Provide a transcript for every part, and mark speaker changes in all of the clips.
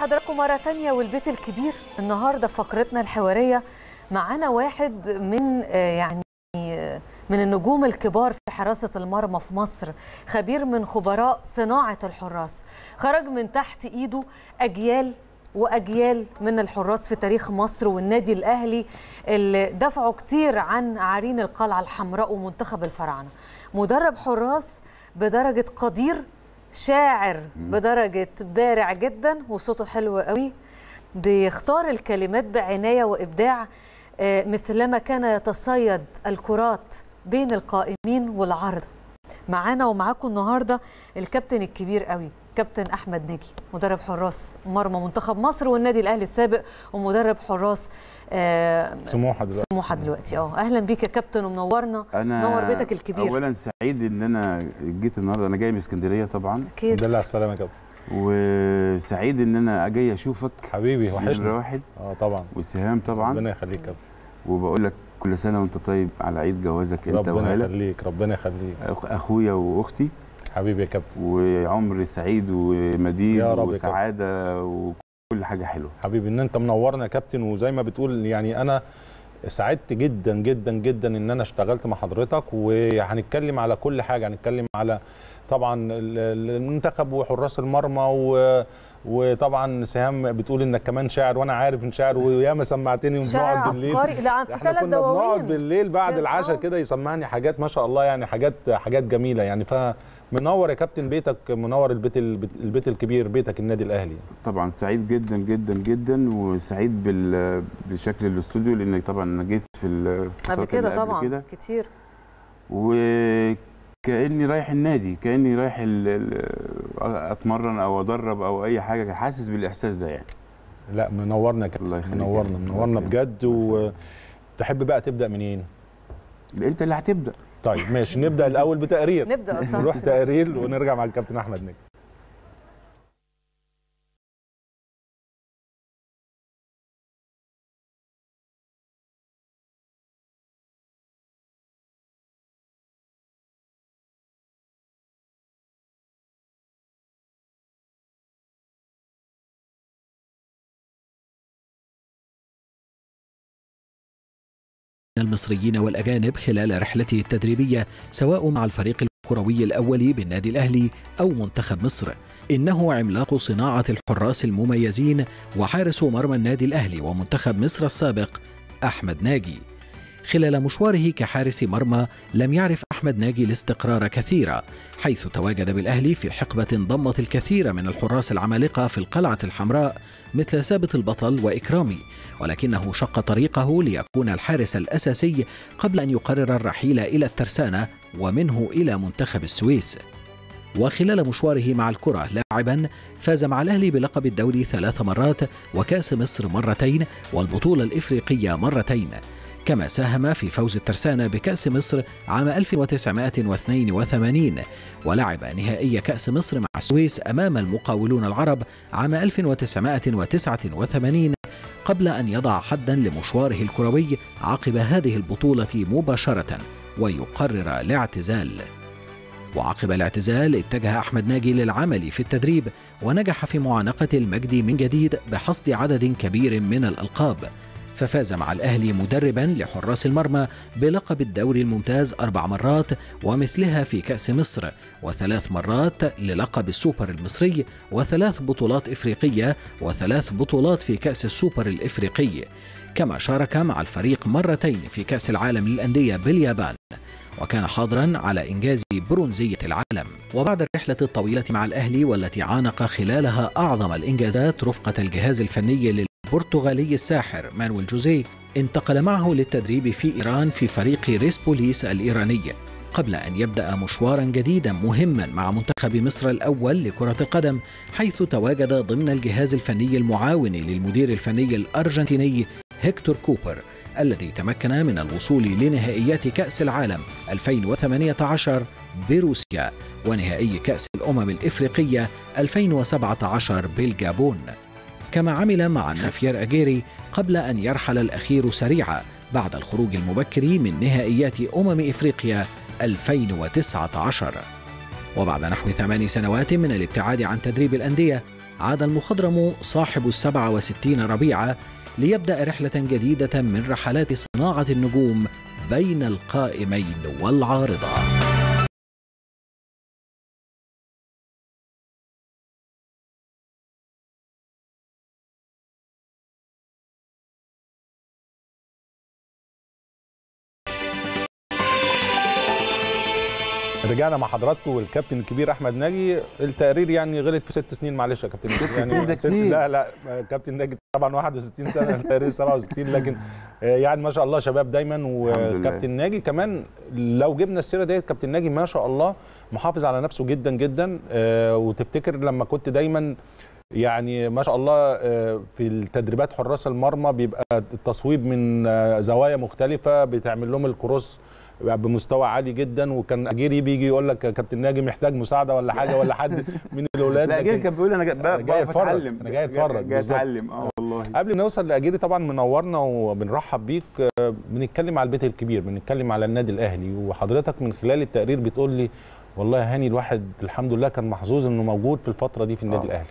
Speaker 1: بحضراتكم مرة تانية والبيت الكبير النهاردة في فقرتنا الحوارية معانا واحد من آه، يعني آه، من النجوم الكبار في حراسة المرمى في مصر خبير من خبراء صناعة الحراس خرج من تحت إيده أجيال وأجيال من الحراس في تاريخ مصر والنادي الأهلي اللي دفعوا كتير عن عرين القلعة الحمراء ومنتخب الفراعنة مدرب حراس بدرجة قدير شاعر بدرجة بارع جدا وصوته حلو قوي بيختار الكلمات بعناية وإبداع آه، مثلما كان يتصيد الكرات بين القائمين والعارضة معانا ومعاكم النهاردة الكابتن الكبير قوي كابتن أحمد ناجي مدرب حراس مرمى منتخب مصر والنادي الأهلي السابق ومدرب حراس آه،
Speaker 2: سموحه دلوقتي
Speaker 1: سموحه دلوقتي اه اهلا بيك يا كابتن ومنورنا
Speaker 3: انا
Speaker 1: نور بيتك الكبير
Speaker 3: اولا سعيد ان انا جيت النهارده انا جاي من اسكندريه طبعا
Speaker 1: اكيد
Speaker 2: دلع السلامه يا كابتن
Speaker 3: وسعيد ان انا جاي اشوفك
Speaker 2: حبيبي
Speaker 3: نمرة
Speaker 2: وحشني
Speaker 3: واحد
Speaker 2: اه طبعا
Speaker 3: وسهام طبعا
Speaker 2: ربنا يخليك يا كابتن
Speaker 3: وبقول لك كل سنه وانت طيب على عيد جوازك انت
Speaker 2: ربنا
Speaker 3: وهلا
Speaker 2: يخليك ربنا يخليك
Speaker 3: أخ- اخويا واختي
Speaker 2: حبيبي يا كابتن
Speaker 3: وعمر سعيد ومدين
Speaker 2: يا رب يا
Speaker 3: وسعاده وكل حاجه حلوه
Speaker 2: حبيبي ان انت منورنا يا كابتن وزي ما بتقول يعني انا سعدت جدا جدا جدا ان انا اشتغلت مع حضرتك وهنتكلم على كل حاجه هنتكلم على طبعا ال- ال- المنتخب وحراس المرمى و وطبعا سهام بتقول انك كمان شاعر وانا عارف ان شاعر وياما سمعتني
Speaker 1: شاعر
Speaker 2: وبنقعد بالليل
Speaker 1: عبقري لا في
Speaker 2: احنا
Speaker 1: ثلاث
Speaker 2: كنا بنقعد
Speaker 1: دواوين
Speaker 2: بالليل بعد
Speaker 1: كده،
Speaker 2: العشاء
Speaker 1: آه.
Speaker 2: كده يسمعني حاجات ما شاء الله يعني حاجات حاجات جميله يعني فمنور يا كابتن بيتك منور البيت البيت, البيت الكبير بيتك النادي الاهلي
Speaker 3: طبعا سعيد جدا جدا جدا وسعيد بال بشكل الاستوديو لان طبعا انا جيت في الفترات
Speaker 1: قبل كده
Speaker 3: اللي
Speaker 1: طبعا
Speaker 3: كده
Speaker 1: كتير
Speaker 3: وكاني رايح النادي كاني رايح ال- ال- اتمرن او ادرب او اي حاجه حاسس بالاحساس ده يعني
Speaker 2: لا منورنا يا كابتن
Speaker 3: الله يخليك.
Speaker 2: منورنا
Speaker 3: الله
Speaker 2: منورنا
Speaker 3: يخليك.
Speaker 2: بجد وتحب بقى تبدا منين
Speaker 3: انت اللي هتبدا
Speaker 2: طيب ماشي نبدا الاول بتقرير
Speaker 1: نبدا صح
Speaker 2: نروح تقرير ونرجع مع الكابتن احمد نجم
Speaker 4: المصريين والأجانب خلال رحلته التدريبية سواء مع الفريق الكروي الأول بالنادي الأهلي أو منتخب مصر إنه عملاق صناعة الحراس المميزين وحارس مرمى النادي الأهلي ومنتخب مصر السابق أحمد ناجي خلال مشواره كحارس مرمى لم يعرف أحمد ناجي الاستقرار كثيرا حيث تواجد بالأهلي في حقبة ضمت الكثير من الحراس العمالقة في القلعة الحمراء مثل ثابت البطل وإكرامي ولكنه شق طريقه ليكون الحارس الأساسي قبل أن يقرر الرحيل إلى الترسانة ومنه إلى منتخب السويس وخلال مشواره مع الكرة لاعبا فاز مع الأهلي بلقب الدوري ثلاث مرات وكأس مصر مرتين والبطولة الإفريقية مرتين كما ساهم في فوز الترسانة بكأس مصر عام 1982 ولعب نهائي كأس مصر مع السويس أمام المقاولون العرب عام 1989 قبل أن يضع حدا لمشواره الكروي عقب هذه البطولة مباشرة ويقرر الاعتزال وعقب الاعتزال اتجه أحمد ناجي للعمل في التدريب ونجح في معانقة المجد من جديد بحصد عدد كبير من الألقاب ففاز مع الأهلي مدربا لحراس المرمى بلقب الدوري الممتاز أربع مرات ومثلها في كأس مصر وثلاث مرات للقب السوبر المصري وثلاث بطولات إفريقية وثلاث بطولات في كأس السوبر الإفريقي كما شارك مع الفريق مرتين في كأس العالم للأندية باليابان وكان حاضرا على إنجاز برونزية العالم وبعد الرحلة الطويلة مع الأهلي والتي عانق خلالها أعظم الإنجازات رفقة الجهاز الفني للبرتغالي الساحر مانويل جوزيه انتقل معه للتدريب في إيران في فريق ريس بوليس الإيراني قبل أن يبدأ مشوارا جديدا مهما مع منتخب مصر الأول لكرة القدم حيث تواجد ضمن الجهاز الفني المعاون للمدير الفني الأرجنتيني هيكتور كوبر الذي تمكن من الوصول لنهائيات كأس العالم 2018 بروسيا ونهائي كأس الأمم الإفريقية 2017 بالجابون كما عمل مع خافير أجيري قبل أن يرحل الأخير سريعا بعد الخروج المبكر من نهائيات أمم إفريقيا 2019 وبعد نحو ثمان سنوات من الابتعاد عن تدريب الأندية عاد المخضرم صاحب السبعة وستين ربيعة ليبدأ رحلة جديدة من رحلات صناعة النجوم بين القائمين والعارضة
Speaker 2: رجعنا مع حضراتكم والكابتن الكبير احمد ناجي التقرير يعني غلط في ست سنين معلش يا كابتن ناجي. يعني
Speaker 3: ده
Speaker 2: ست
Speaker 3: كتير.
Speaker 2: لا لا كابتن ناجي طبعا 61 سنه التقرير 67 لكن آه، يعني ما شاء الله شباب دايما
Speaker 3: لله.
Speaker 2: وكابتن ناجي كمان لو جبنا السيره ديت كابتن ناجي ما شاء الله محافظ على نفسه جدا جدا آه، وتفتكر لما كنت دايما يعني ما شاء الله آه، في التدريبات حراس المرمى بيبقى التصويب من آه، زوايا مختلفه بتعمل لهم الكروس بمستوى عالي جدا وكان اجيري بيجي يقول لك يا كابتن ناجي محتاج مساعده ولا حاجه ولا حد من الاولاد
Speaker 3: لا جاي
Speaker 2: لكن
Speaker 3: كان بيقول انا جاي,
Speaker 2: أنا جاي
Speaker 3: بقف
Speaker 2: أتفرج.
Speaker 3: اتعلم
Speaker 2: أنا جاي أتفرج
Speaker 3: جاي
Speaker 2: بالظبط.
Speaker 3: اتعلم اه والله
Speaker 2: قبل ما نوصل لاجيري طبعا منورنا وبنرحب بيك آه، بنتكلم على البيت الكبير بنتكلم على النادي الاهلي وحضرتك من خلال التقرير بتقول لي والله يا هاني الواحد الحمد لله كان محظوظ انه موجود في الفتره دي في النادي
Speaker 3: آه.
Speaker 2: الاهلي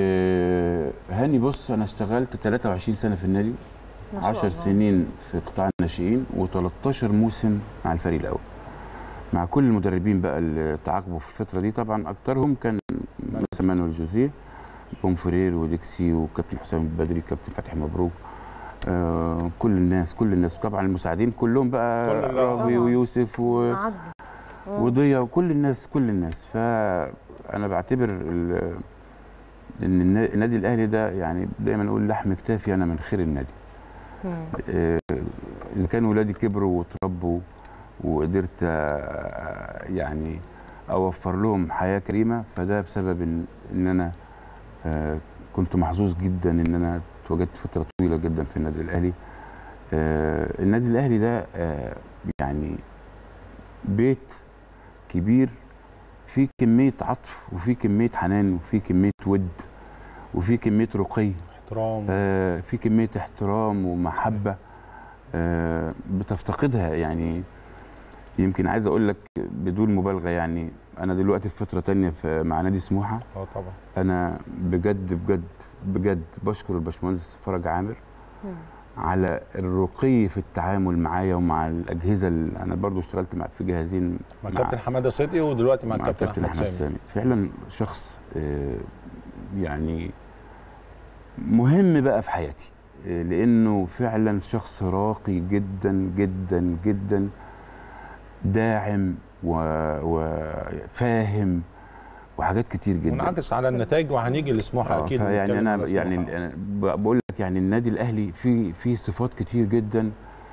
Speaker 3: آه، هاني بص انا اشتغلت 23 سنه في النادي
Speaker 1: ما شاء
Speaker 3: 10
Speaker 1: الله.
Speaker 3: سنين في قطاع الناشئين و13 موسم مع الفريق الاول مع كل المدربين بقى اللي تعاقبوا في الفتره دي طبعا اكترهم كان مثلا مانويل جوزيه بومفرير وديكسي وكابتن حسام البدري كابتن فتحي مبروك آه كل الناس كل الناس طبعا المساعدين كلهم بقى
Speaker 2: كل-
Speaker 3: راضي
Speaker 1: طبعاً.
Speaker 3: ويوسف و...
Speaker 1: عدوا آه.
Speaker 3: وضيا وكل الناس كل الناس فانا بعتبر ال- ان النا- النادي الاهلي ده يعني دايما اقول لحم كتافي انا من خير النادي
Speaker 1: مم.
Speaker 3: آه، اذا كانوا ولادي كبروا وتربوا وقدرت آه، يعني اوفر لهم حياه كريمه فده بسبب ان, إن انا آه، كنت محظوظ جدا ان انا اتواجدت فتره طويله جدا في النادي الاهلي آه، النادي الاهلي ده آه، يعني بيت كبير فيه كميه عطف وفيه كميه حنان وفيه كميه ود وفيه كميه رقي
Speaker 2: احترام
Speaker 3: آه، في كميه احترام ومحبه آه، بتفتقدها يعني يمكن عايز اقول لك بدون مبالغه يعني انا دلوقتي في فتره تانية في مع نادي سموحه
Speaker 2: اه طبعا
Speaker 3: انا بجد بجد بجد بشكر الباشمهندس فرج عامر
Speaker 1: مم.
Speaker 3: على الرقي في التعامل معايا ومع الاجهزه اللي انا برضو اشتغلت مع في جهازين
Speaker 2: مع كابتن حماده صدقي ودلوقتي مع,
Speaker 3: مع
Speaker 2: الكابتن
Speaker 3: كابتن
Speaker 2: احمد
Speaker 3: احمد
Speaker 2: سامي
Speaker 3: سامي فعلا شخص آه، يعني مهم بقى في حياتي آه، لانه فعلا شخص راقي جدا جدا جدا داعم و- وفاهم وحاجات كتير جدا
Speaker 2: منعكس على النتائج وهنيجي لسموحه
Speaker 3: آه،
Speaker 2: اكيد
Speaker 3: فيعني
Speaker 2: ونتكلم
Speaker 3: انا
Speaker 2: على سموحة.
Speaker 3: يعني أنا ب- بقول لك يعني النادي الاهلي في في صفات كتير جدا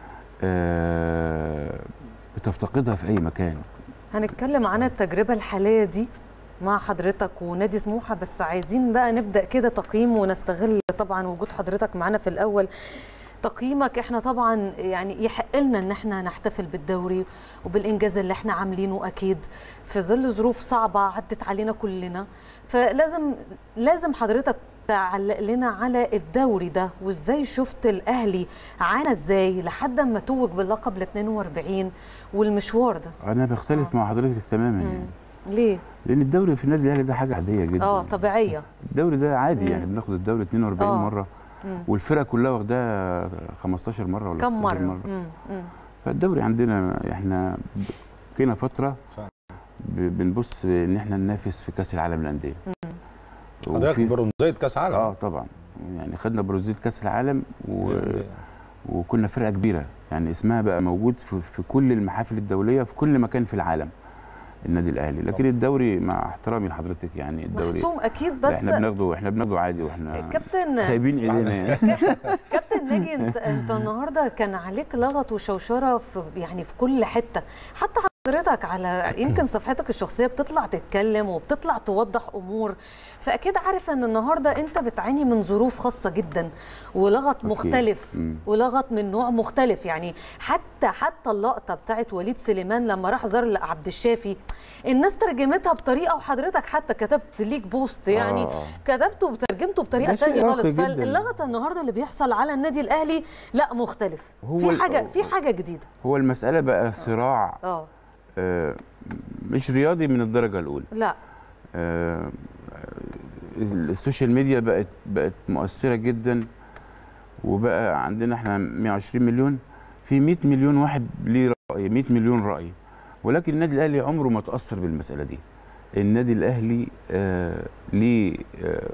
Speaker 3: آه، بتفتقدها في اي مكان
Speaker 1: هنتكلم عن التجربة الحالية دي مع حضرتك ونادي سموحة بس عايزين بقى نبدأ كده تقييم ونستغل طبعا وجود حضرتك معانا في الأول تقييمك احنا طبعا يعني يحق لنا ان احنا نحتفل بالدوري وبالانجاز اللي احنا عاملينه اكيد في ظل ظروف صعبه عدت علينا كلنا فلازم لازم حضرتك تعلق لنا على الدوري ده وازاي شفت الاهلي عانى ازاي لحد ما توج باللقب ال 42 والمشوار ده
Speaker 3: انا بختلف مع حضرتك تماما يعني
Speaker 1: مم. ليه؟
Speaker 3: لان الدوري في النادي الاهلي ده حاجه عاديه جدا
Speaker 1: اه طبيعيه
Speaker 3: الدوري ده عادي
Speaker 1: مم.
Speaker 3: يعني بناخد الدوري 42
Speaker 1: آه.
Speaker 3: مره
Speaker 1: مم.
Speaker 3: والفرقه كلها واخداه 15 مره ولا
Speaker 1: كم
Speaker 3: 16
Speaker 1: مره؟
Speaker 3: مره
Speaker 1: مم. مم.
Speaker 3: فالدوري عندنا احنا كنا فتره
Speaker 2: فعلا.
Speaker 3: ب- بنبص ان احنا ننافس في كاس العالم للانديه
Speaker 2: حضرتك
Speaker 3: وفي-
Speaker 2: برونزيه كاس عالم
Speaker 3: اه طبعا يعني خدنا برونزيه كاس العالم و...
Speaker 2: في-
Speaker 3: وكنا فرقه كبيره يعني اسمها بقى موجود في, في كل المحافل الدوليه في كل مكان في العالم النادي الاهلي لكن
Speaker 2: طبعا.
Speaker 3: الدوري مع احترامي لحضرتك يعني الدوري
Speaker 1: محسوم اكيد بس
Speaker 3: احنا بناخده احنا بناخده عادي واحنا
Speaker 1: كابتن
Speaker 3: سايبين ايدينا يعني
Speaker 1: كابتن ناجي انت انت النهارده كان عليك لغط وشوشره في يعني في كل حته حتى حضرتك على يمكن صفحتك الشخصيه بتطلع تتكلم وبتطلع توضح امور فاكيد عارف ان النهارده انت بتعاني من ظروف خاصه جدا ولغط
Speaker 3: أكيد.
Speaker 1: مختلف
Speaker 3: مم.
Speaker 1: ولغط من نوع مختلف يعني حتى حتى اللقطه بتاعت وليد سليمان لما راح زار لعبد الشافي الناس ترجمتها بطريقه وحضرتك حتى كتبت ليك بوست يعني
Speaker 3: آه.
Speaker 1: كتبته وترجمته بطريقه
Speaker 3: ده شيء
Speaker 1: تانية خالص
Speaker 3: راقي جداً.
Speaker 1: فاللغط النهارده اللي بيحصل على النادي الاهلي لا مختلف
Speaker 3: هو
Speaker 1: في
Speaker 3: ال-
Speaker 1: حاجه في حاجه جديده
Speaker 3: هو المساله بقى صراع
Speaker 1: اه
Speaker 3: آه، مش رياضي من الدرجه الاولى
Speaker 1: لا
Speaker 3: آه، السوشيال ميديا بقت بقت مؤثره جدا وبقى عندنا احنا 120 مليون في 100 مليون واحد ليه راي 100 مليون راي ولكن النادي الاهلي عمره ما تاثر بالمساله دي النادي الاهلي آه ليه آه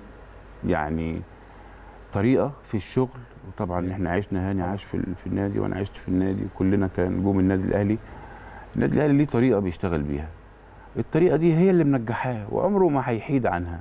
Speaker 3: يعني طريقه في الشغل وطبعا احنا عشنا هاني عاش في, ال- في النادي وانا عشت في النادي كلنا كان نجوم النادي الاهلي النادي الاهلي ليه طريقه بيشتغل بيها الطريقه دي هي اللي منجحاه وعمره ما هيحيد عنها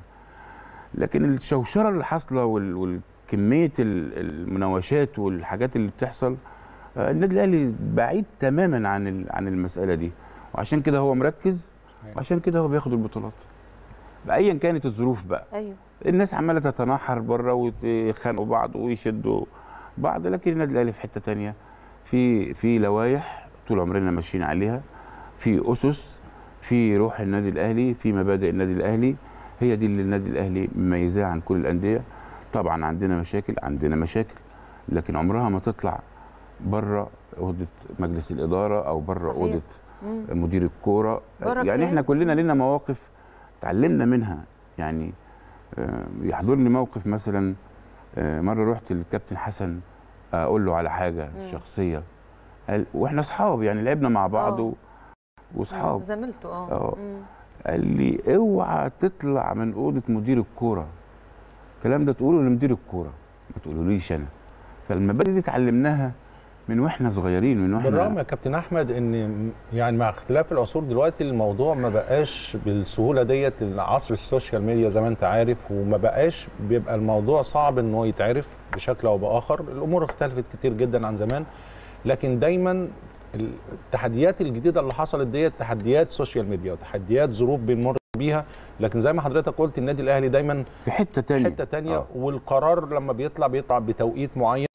Speaker 3: لكن الشوشره اللي حاصله وال- والكميه ال- المناوشات والحاجات اللي بتحصل آه، النادي الاهلي بعيد تماما عن ال- عن المساله دي وعشان كده هو مركز وعشان كده هو بياخد البطولات بايا كانت الظروف بقى
Speaker 1: ايوه
Speaker 3: الناس عماله تتناحر بره ويخانقوا بعض ويشدوا بعض لكن النادي الاهلي في حته تانية في في لوائح طول عمرنا ماشيين عليها في اسس في روح النادي الاهلي في مبادئ النادي الاهلي هي دي اللي النادي الاهلي مميزاه عن كل الانديه طبعا عندنا مشاكل عندنا مشاكل لكن عمرها ما تطلع بره اوضه مجلس الاداره او بره
Speaker 1: صحيح.
Speaker 3: اوضه
Speaker 1: مم.
Speaker 3: مدير الكوره
Speaker 1: بره
Speaker 3: يعني
Speaker 1: الكيان.
Speaker 3: احنا كلنا لنا مواقف اتعلمنا منها يعني آه، يحضرني موقف مثلا آه، مره رحت للكابتن حسن اقول له على حاجه
Speaker 1: مم.
Speaker 3: شخصيه قال واحنا اصحاب يعني لعبنا مع بعض
Speaker 1: آه.
Speaker 3: و- واصحاب
Speaker 1: زميلته اه
Speaker 3: آه.
Speaker 1: مم.
Speaker 3: قال لي اوعى تطلع من اوضه مدير الكوره الكلام ده تقوله لمدير الكوره ما تقولوليش انا فالمبادئ دي اتعلمناها من واحنا صغيرين من واحنا
Speaker 2: بالرغم يا كابتن احمد ان يعني مع اختلاف العصور دلوقتي الموضوع ما بقاش بالسهوله ديت عصر السوشيال ميديا زي ما انت عارف وما بقاش بيبقى الموضوع صعب ان هو يتعرف بشكل او باخر الامور اختلفت كتير جدا عن زمان لكن دايما التحديات الجديده اللي حصلت ديت تحديات سوشيال ميديا وتحديات ظروف بنمر بيها لكن زي ما حضرتك قلت النادي الاهلي دايما
Speaker 3: في حته تانية
Speaker 2: حته تانية
Speaker 3: آه.
Speaker 2: والقرار لما بيطلع بيطلع بتوقيت معين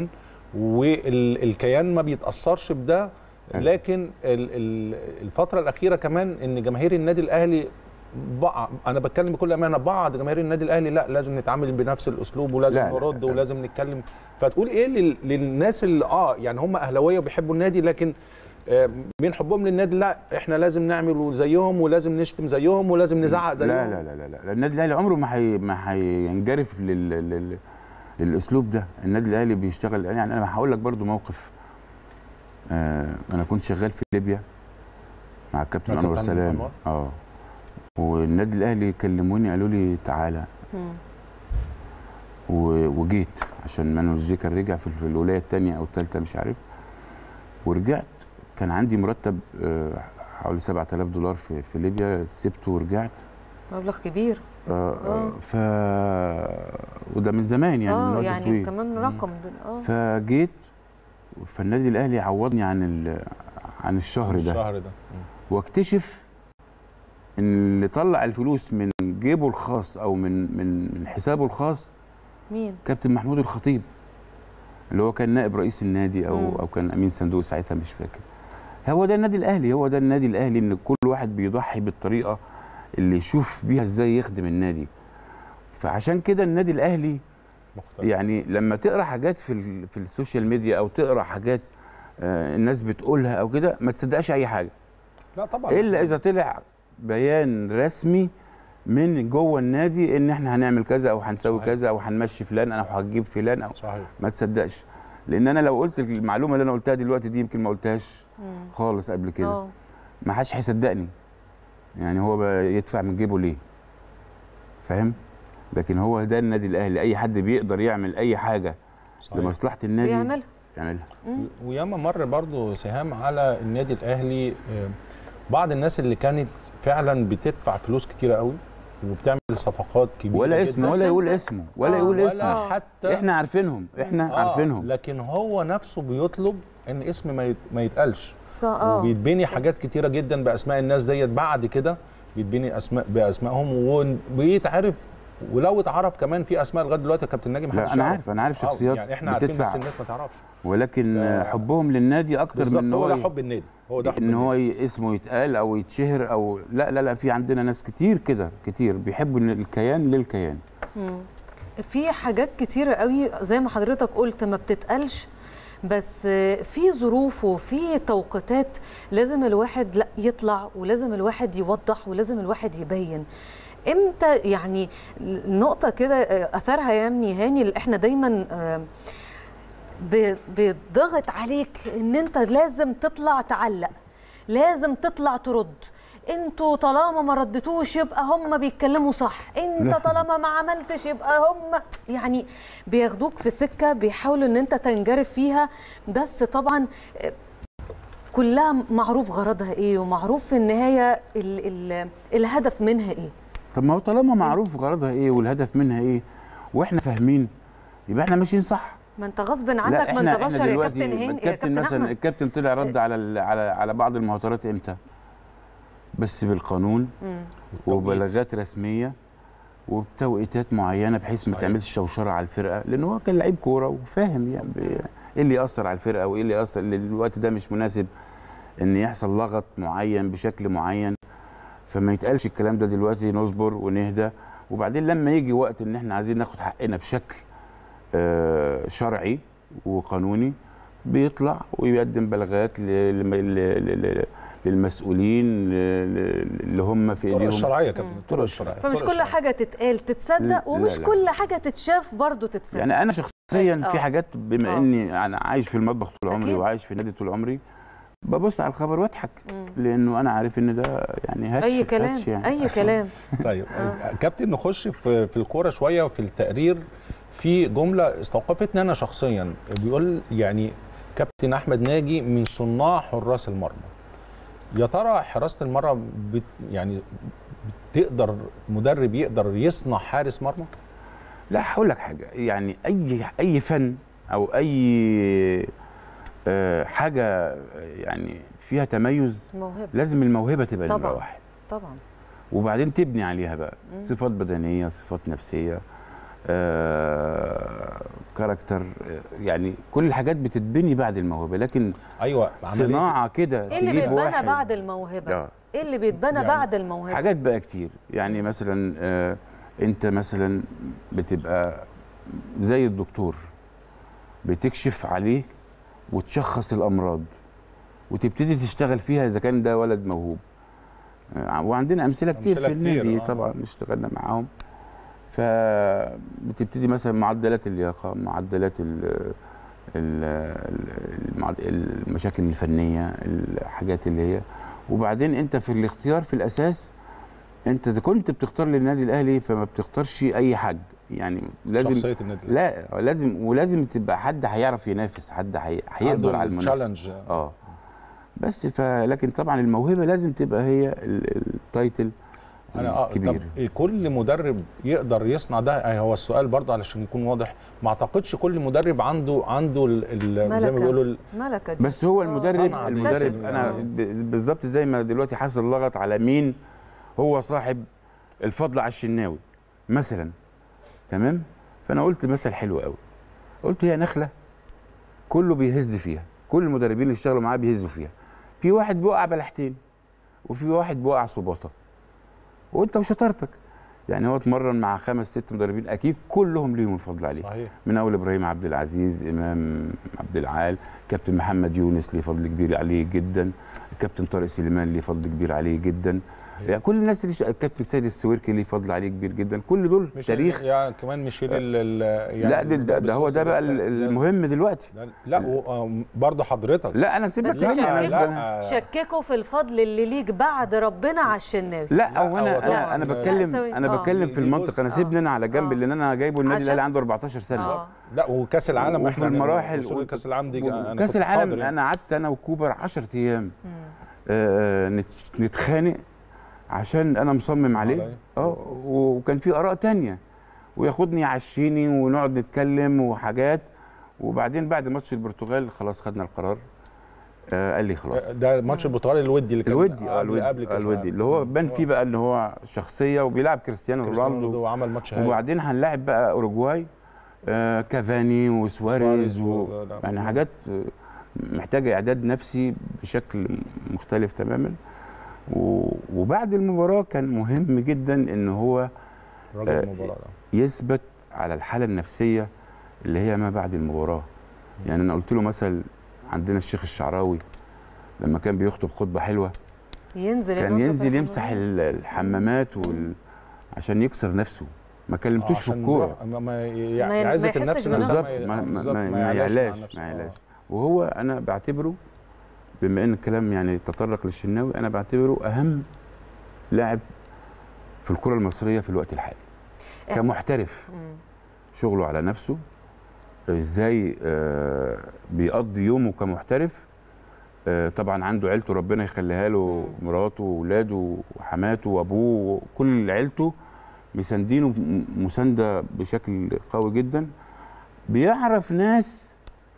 Speaker 2: والكيان ما بيتاثرش بده
Speaker 3: أيوة.
Speaker 2: لكن ال- ال- الفتره الاخيره كمان ان جماهير النادي الاهلي بعض انا بتكلم بكل امانه بعض جماهير النادي الاهلي لا لازم نتعامل بنفس الاسلوب ولازم
Speaker 3: لا، لا،
Speaker 2: نرد
Speaker 3: لا.
Speaker 2: ولازم نتكلم فتقول ايه لل- للناس اللي اه يعني هم اهلاويه وبيحبوا النادي لكن آه، من حبهم للنادي لا احنا لازم نعمل زيهم ولازم نشتم زيهم ولازم نزعق زيهم
Speaker 3: لا لا لا لا, لا. النادي الاهلي عمره ما حي... ما هينجرف لل... لل... للاسلوب ده النادي الاهلي بيشتغل يعني انا هقول لك برضو موقف آه انا كنت شغال في ليبيا مع الكابتن
Speaker 2: مع
Speaker 3: انور
Speaker 2: كابتن
Speaker 3: سلام
Speaker 2: أنور.
Speaker 3: اه والنادي الاهلي كلموني قالوا لي تعالى
Speaker 1: مم.
Speaker 3: و... وجيت عشان مانويل جيكر رجع في, في الولايه الثانيه او الثالثه مش عارف ورجعت كان عندي مرتب آه حوالي 7000 دولار في, في ليبيا سبته ورجعت
Speaker 1: مبلغ كبير
Speaker 3: آه
Speaker 1: آه.
Speaker 3: ف وده من زمان يعني من
Speaker 1: اه
Speaker 3: وقت
Speaker 1: يعني
Speaker 3: طويل.
Speaker 1: كمان رقم ده اه
Speaker 3: فجيت فالنادي الاهلي عوضني عن ال... عن الشهر ده
Speaker 2: الشهر ده
Speaker 3: واكتشف ان اللي طلع الفلوس من جيبه الخاص او من من من حسابه الخاص
Speaker 1: مين
Speaker 3: كابتن محمود الخطيب اللي هو كان نائب رئيس النادي او
Speaker 1: مم.
Speaker 3: او كان امين صندوق ساعتها مش فاكر هو ده النادي الاهلي هو ده النادي الاهلي ان كل واحد بيضحي بالطريقه اللي يشوف بيها ازاي يخدم النادي فعشان كده النادي الاهلي
Speaker 2: مختلف
Speaker 3: يعني لما تقرا حاجات في ال- في السوشيال ميديا او تقرا حاجات آه، الناس بتقولها او كده ما تصدقش اي حاجه
Speaker 2: لا طبعا
Speaker 3: الا اذا طلع بيان رسمي من جوه النادي ان احنا هنعمل كذا او هنسوي
Speaker 2: صحيح.
Speaker 3: كذا او هنمشي فلان او هتجيب فلان او
Speaker 2: صحيح
Speaker 3: ما تصدقش لان انا لو قلت المعلومه اللي انا قلتها دلوقتي دي يمكن ما قلتهاش
Speaker 1: مم.
Speaker 3: خالص قبل كده
Speaker 1: اه
Speaker 3: ما حدش هيصدقني يعني هو بقى يدفع من جيبه ليه فاهم لكن هو ده النادي الاهلي اي حد بيقدر يعمل اي حاجه
Speaker 2: صحيح
Speaker 3: لمصلحه النادي
Speaker 1: بيعملها
Speaker 3: يعملها
Speaker 2: وياما مر برضو سهام على النادي الاهلي آه، بعض الناس اللي كانت فعلا بتدفع فلوس كتيره قوي وبتعمل صفقات كبيره
Speaker 3: ولا
Speaker 2: جداً.
Speaker 3: اسمه ولا
Speaker 1: عشان
Speaker 3: يقول
Speaker 1: كده-
Speaker 3: اسمه ولا
Speaker 1: آه،
Speaker 3: يقول
Speaker 2: ولا
Speaker 3: اسمه
Speaker 2: حتى
Speaker 3: احنا عارفينهم احنا
Speaker 2: آه،
Speaker 3: عارفينهم
Speaker 2: لكن هو نفسه بيطلب ان اسم ما يت- ما يتقالش
Speaker 1: ص- اه
Speaker 2: وبيتبني حاجات كتيره جدا باسماء الناس ديت بعد كده بيتبني اسماء باسمائهم وبيتعرف ولو اتعرف كمان في اسماء لغايه دلوقتي يا كابتن ناجي محدش
Speaker 3: لا انا
Speaker 2: يعرف.
Speaker 3: عارف انا عارف
Speaker 2: آه،
Speaker 3: شخصيات
Speaker 2: يعني احنا عارفين بس
Speaker 3: بتدفع
Speaker 2: الناس ما تعرفش
Speaker 3: ولكن
Speaker 2: آه،
Speaker 3: حبهم للنادي اكتر من
Speaker 2: بالظبط
Speaker 3: ان
Speaker 2: هو
Speaker 3: هو
Speaker 2: ده
Speaker 3: ي-
Speaker 2: حب النادي هو ده حب
Speaker 3: ان هو
Speaker 2: النادي.
Speaker 3: ي- اسمه يتقال او يتشهر او لا لا لا في عندنا ناس كتير كده كتير بيحبوا إن الكيان للكيان
Speaker 1: مم. في حاجات كتيرة قوي زي ما حضرتك قلت ما بتتقالش بس في ظروف وفي توقيتات لازم الواحد لا يطلع ولازم الواحد يوضح ولازم الواحد يبين امتى يعني نقطه كده آه، اثرها يمني هاني اللي احنا دايما آه، ب- بيضغط عليك ان انت لازم تطلع تعلق لازم تطلع ترد انتوا طالما ما ردتوش يبقى هم بيتكلموا صح انت طالما ما عملتش يبقى هم يعني بياخدوك في سكه بيحاولوا ان انت تنجرف فيها بس طبعا آه، كلها معروف غرضها ايه ومعروف في النهايه ال ال الهدف منها ايه
Speaker 3: طب ما هو طالما معروف غرضها ايه والهدف منها ايه واحنا فاهمين يبقى احنا ماشيين صح
Speaker 1: ما انت غصب عنك ما انت بشر يا كابتن هاني يا
Speaker 3: الكابتن
Speaker 1: كابتن
Speaker 3: مثلا
Speaker 1: احمد
Speaker 3: الكابتن طلع رد على ال- على على بعض المهاترات امتى بس بالقانون
Speaker 1: مم.
Speaker 3: وبلاغات رسميه وبتوقيتات معينه بحيث ما
Speaker 2: صحيح.
Speaker 3: تعملش شوشره على الفرقه لان هو كان لعيب كوره وفاهم يعني ب- ايه اللي ياثر على الفرقه وايه اللي ياثر اللي الوقت ده مش مناسب ان يحصل لغط معين بشكل معين فما يتقالش الكلام ده دلوقتي نصبر ونهدى وبعدين لما يجي وقت ان احنا عايزين ناخد حقنا بشكل آه، شرعي وقانوني بيطلع ويقدم بلاغات ل- ل- ل- ل- ل- للمسؤولين ل- ل- اللي هم في
Speaker 2: الطرق
Speaker 3: ايديهم
Speaker 2: الشرعيه يا كابتن الطرق الشرعيه
Speaker 1: فمش
Speaker 2: الطرق
Speaker 1: كل
Speaker 2: الشرعية.
Speaker 1: حاجه تتقال تتصدق
Speaker 3: لا،
Speaker 1: ومش
Speaker 3: لا.
Speaker 1: كل حاجه تتشاف برضه تتصدق
Speaker 3: يعني انا شخصيا
Speaker 1: آه.
Speaker 3: في حاجات بما
Speaker 1: آه.
Speaker 3: اني انا عايش في المطبخ طول عمري
Speaker 1: أكيد.
Speaker 3: وعايش في النادي طول عمري ببص على الخبر واضحك
Speaker 1: مم.
Speaker 3: لانه انا عارف ان ده يعني هاتش
Speaker 1: اي كلام
Speaker 3: هاتش يعني.
Speaker 1: اي كلام
Speaker 2: طيب كابتن نخش في في الكوره شويه وفي التقرير في جمله استوقفتني انا شخصيا بيقول يعني كابتن احمد ناجي من صناع حراس المرمى يا ترى حراسه المرمى بت يعني تقدر مدرب يقدر يصنع حارس مرمى
Speaker 3: لا هقول لك حاجه يعني اي اي فن او اي آه، حاجه يعني فيها تميز
Speaker 1: موهبه
Speaker 3: لازم الموهبه تبقى
Speaker 1: طبعاً.
Speaker 3: نمره واحد
Speaker 1: طبعا
Speaker 3: وبعدين تبني عليها بقى
Speaker 1: مم.
Speaker 3: صفات بدنيه صفات نفسيه آه، كاركتر آه، يعني كل الحاجات بتتبني بعد الموهبه لكن
Speaker 2: ايوه عملية-
Speaker 3: صناعه كده
Speaker 1: ايه اللي
Speaker 3: تجيب
Speaker 1: بيتبنى
Speaker 3: واحد-
Speaker 1: بعد الموهبه
Speaker 3: آه.
Speaker 1: ايه اللي بيتبنى
Speaker 2: يعني
Speaker 1: بعد الموهبه
Speaker 3: حاجات بقى كتير يعني مثلا آه، انت مثلا بتبقى زي الدكتور بتكشف عليه وتشخص الامراض وتبتدي تشتغل فيها اذا كان ده ولد موهوب آه، وعندنا امثله كتير
Speaker 2: أمثلة
Speaker 3: في
Speaker 2: كتير،
Speaker 3: النادي
Speaker 2: آه.
Speaker 3: طبعا اشتغلنا معاهم فبتبتدي مثلا معدلات اللياقه معدلات ال ال- المعد- المشاكل الفنيه الحاجات اللي هي وبعدين انت في الاختيار في الاساس انت اذا كنت بتختار للنادي الاهلي فما بتختارش اي حد يعني لازم
Speaker 2: شخصيه النادي الأهلي.
Speaker 3: لا لازم ولازم تبقى حد هيعرف ينافس حد هي- هيقدر على المنافسه
Speaker 2: تشالنج
Speaker 3: اه بس فلكن طبعا الموهبه لازم تبقى هي ال- التايتل
Speaker 2: انا اه
Speaker 3: الكبير
Speaker 2: طب كل مدرب يقدر يصنع ده آه، هو السؤال برضه علشان يكون واضح ما اعتقدش كل مدرب عنده عنده ال- ال- زي ما
Speaker 1: ملكة.
Speaker 2: بيقولوا ال-
Speaker 1: ملكه دي
Speaker 3: بس هو
Speaker 1: آه.
Speaker 3: المدرب
Speaker 2: صنعة
Speaker 3: المدرب
Speaker 1: تكتشف.
Speaker 3: انا
Speaker 1: آه.
Speaker 3: ب- بالظبط زي ما دلوقتي حصل لغط على مين هو صاحب الفضل على الشناوي مثلا تمام فانا قلت مثل حلو قوي قلت هي نخله كله بيهز فيها كل المدربين اللي اشتغلوا معاه بيهزوا فيها في واحد بيوقع بلحتين وفي واحد بيوقع صباطه وانت وشطارتك يعني هو اتمرن مع خمس ست مدربين اكيد كلهم ليهم الفضل عليه
Speaker 2: صحيح
Speaker 3: من اول ابراهيم عبد العزيز امام عبد العال كابتن محمد يونس ليه فضل كبير عليه جدا الكابتن طارق سليمان ليه فضل كبير عليه جدا يعني كل الناس اللي ش... الكابتن سيد السويركي ليه فضل عليه كبير جدا كل دول
Speaker 2: مش
Speaker 3: تاريخ
Speaker 2: يعني كمان ميشيل ال- ال-
Speaker 3: لا ده, ده, ده هو ده بقى
Speaker 2: بس-
Speaker 3: ال- المهم دلوقتي
Speaker 2: لا- لا برضه حضرتك
Speaker 3: لا انا سيبك
Speaker 1: بس
Speaker 3: مني
Speaker 2: لا،
Speaker 3: أنا-
Speaker 2: لا.
Speaker 1: شككوا في الفضل اللي ليك بعد ربنا على الشناوي
Speaker 3: لا
Speaker 2: لا،
Speaker 3: او
Speaker 2: هو
Speaker 3: انا
Speaker 2: طبعاً
Speaker 3: انا انا
Speaker 2: لا،
Speaker 3: بتكلم
Speaker 1: ثواني.
Speaker 3: انا
Speaker 1: آه.
Speaker 3: بتكلم
Speaker 2: دي-
Speaker 3: في
Speaker 2: دي
Speaker 3: المنطق
Speaker 2: جزء.
Speaker 3: انا سيبني انا على جنب
Speaker 1: آه.
Speaker 3: لان انا جايبه النادي
Speaker 1: عشان-
Speaker 3: الاهلي عنده 14 سنه
Speaker 1: اه
Speaker 2: لا وكاس العالم
Speaker 3: وفي
Speaker 2: احنا
Speaker 3: المراحل
Speaker 2: وصول كاس العالم دي أنا
Speaker 3: كاس
Speaker 2: كنت
Speaker 3: العالم
Speaker 2: حاضر يعني.
Speaker 3: انا قعدت انا وكوبر 10 ايام
Speaker 1: مم.
Speaker 3: آه، نت- نتخانق عشان انا مصمم عليه
Speaker 2: عليه.
Speaker 3: اه وكان في اراء تانية وياخدني يعشيني ونقعد نتكلم وحاجات وبعدين بعد ماتش البرتغال خلاص خدنا القرار آه قال لي خلاص
Speaker 2: ده ماتش البرتغال الودي اللي كان
Speaker 3: الودي اه
Speaker 2: قبل-
Speaker 3: الودي
Speaker 2: قبل
Speaker 3: آه،
Speaker 2: كاس
Speaker 3: الودي
Speaker 2: العالم.
Speaker 3: اللي هو بان فيه بقى ان هو شخصيه وبيلعب كريستيانو
Speaker 2: كريستيانو
Speaker 3: رونالدو
Speaker 2: رونالدو عمل ماتش هايل
Speaker 3: وبعدين هنلاعب بقى اوروجواي آه كافاني وسواريز
Speaker 2: سواريز
Speaker 3: و...
Speaker 2: و- لا،
Speaker 3: يعني
Speaker 2: لا.
Speaker 3: حاجات آه، محتاجه اعداد نفسي بشكل مختلف تماما و... وبعد المباراه كان مهم جدا ان هو
Speaker 2: رجل
Speaker 3: آه،
Speaker 2: المباراه ده.
Speaker 3: يثبت على الحاله النفسيه اللي هي ما بعد المباراه يعني انا قلت له مثل عندنا الشيخ الشعراوي لما كان بيخطب خطبه حلوه
Speaker 1: ينزل
Speaker 3: كان
Speaker 1: ينط في
Speaker 3: ينزل يمسح
Speaker 1: الحمام.
Speaker 3: ال- الحمامات وال عشان يكسر نفسه ما كلمتوش في
Speaker 2: عشان
Speaker 3: الكوره
Speaker 2: بروح- ما- ما
Speaker 1: ما-
Speaker 2: ي-
Speaker 1: ما
Speaker 2: يعزك
Speaker 1: يحسش
Speaker 2: النفس
Speaker 1: بنفسه.
Speaker 2: نفسها
Speaker 3: بالظبط ما, ما,
Speaker 2: بالظبط،
Speaker 3: ما, ما
Speaker 2: مع
Speaker 3: يعلاش
Speaker 2: نفسه.
Speaker 3: ما
Speaker 2: آه.
Speaker 3: يعلاش وهو انا بعتبره بما ان الكلام يعني تطرق للشناوي انا بعتبره اهم لاعب في الكره المصريه في الوقت الحالي
Speaker 1: إح-
Speaker 3: كمحترف
Speaker 1: مم.
Speaker 3: شغله على نفسه ازاي آه، بيقضي يومه كمحترف آه، طبعا عنده عيلته ربنا يخليها له مراته واولاده وحماته وابوه وكل عيلته مساندينه م- مسانده بشكل قوي جدا بيعرف ناس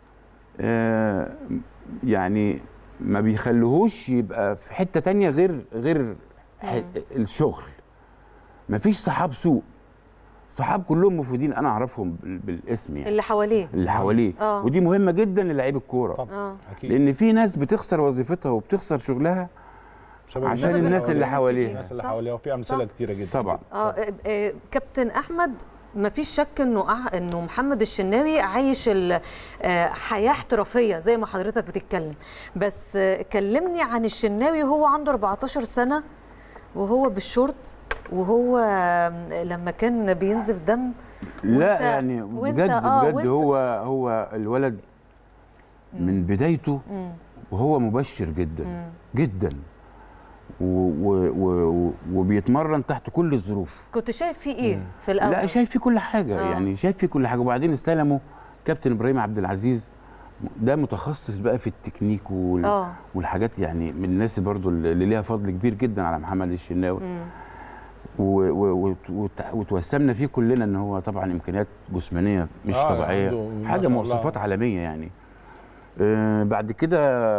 Speaker 3: آه، يعني ما بيخلوهوش يبقى في حته تانية غير غير ح- الشغل مفيش صحاب سوء صحاب كلهم مفيدين انا اعرفهم بال- بالاسم يعني
Speaker 1: اللي حواليه
Speaker 3: اللي حواليه
Speaker 1: آه.
Speaker 3: ودي مهمه جدا للاعيب الكوره
Speaker 2: طبعا
Speaker 1: اه
Speaker 2: اكيد
Speaker 3: لان في ناس بتخسر وظيفتها وبتخسر شغلها
Speaker 2: بسبب
Speaker 3: عشان
Speaker 1: بسبب
Speaker 3: الناس اللي حواليها.
Speaker 2: الناس اللي
Speaker 1: صح.
Speaker 2: حواليها وفي امثله
Speaker 1: صح.
Speaker 2: كتيره جدا
Speaker 3: طبعا
Speaker 1: اه آه، آه، كابتن احمد ما فيش شك انه أح- انه محمد الشناوي عايش ال- آه، حياه احترافيه زي ما حضرتك بتتكلم بس آه، كلمني عن الشناوي وهو عنده 14 سنه وهو بالشورت وهو آه، لما كان بينزف دم
Speaker 3: لا
Speaker 1: وإنت-
Speaker 3: يعني
Speaker 1: وإنت-
Speaker 3: بجد
Speaker 1: آه،
Speaker 3: بجد
Speaker 1: وإنت-
Speaker 3: هو هو الولد من بدايته
Speaker 1: مم.
Speaker 3: وهو مبشر جدا
Speaker 1: مم.
Speaker 3: جدا و و و وبيتمرن تحت كل الظروف
Speaker 1: كنت شايف فيه ايه في الاول
Speaker 3: لا شايف فيه كل حاجه
Speaker 1: آه.
Speaker 3: يعني شايف فيه كل حاجه وبعدين استلموا كابتن ابراهيم عبد العزيز ده متخصص بقى في التكنيك وال...
Speaker 1: اه
Speaker 3: والحاجات يعني من الناس برضو اللي ليها فضل كبير جدا على محمد الشناوي
Speaker 1: مم.
Speaker 3: و... و... وت- وت- وتوسمنا فيه كلنا ان هو طبعا امكانيات جسمانيه مش
Speaker 2: آه،
Speaker 3: طبيعيه
Speaker 2: عنده ما
Speaker 3: حاجه
Speaker 2: شاء
Speaker 3: مواصفات
Speaker 2: الله.
Speaker 3: عالميه يعني آه بعد كده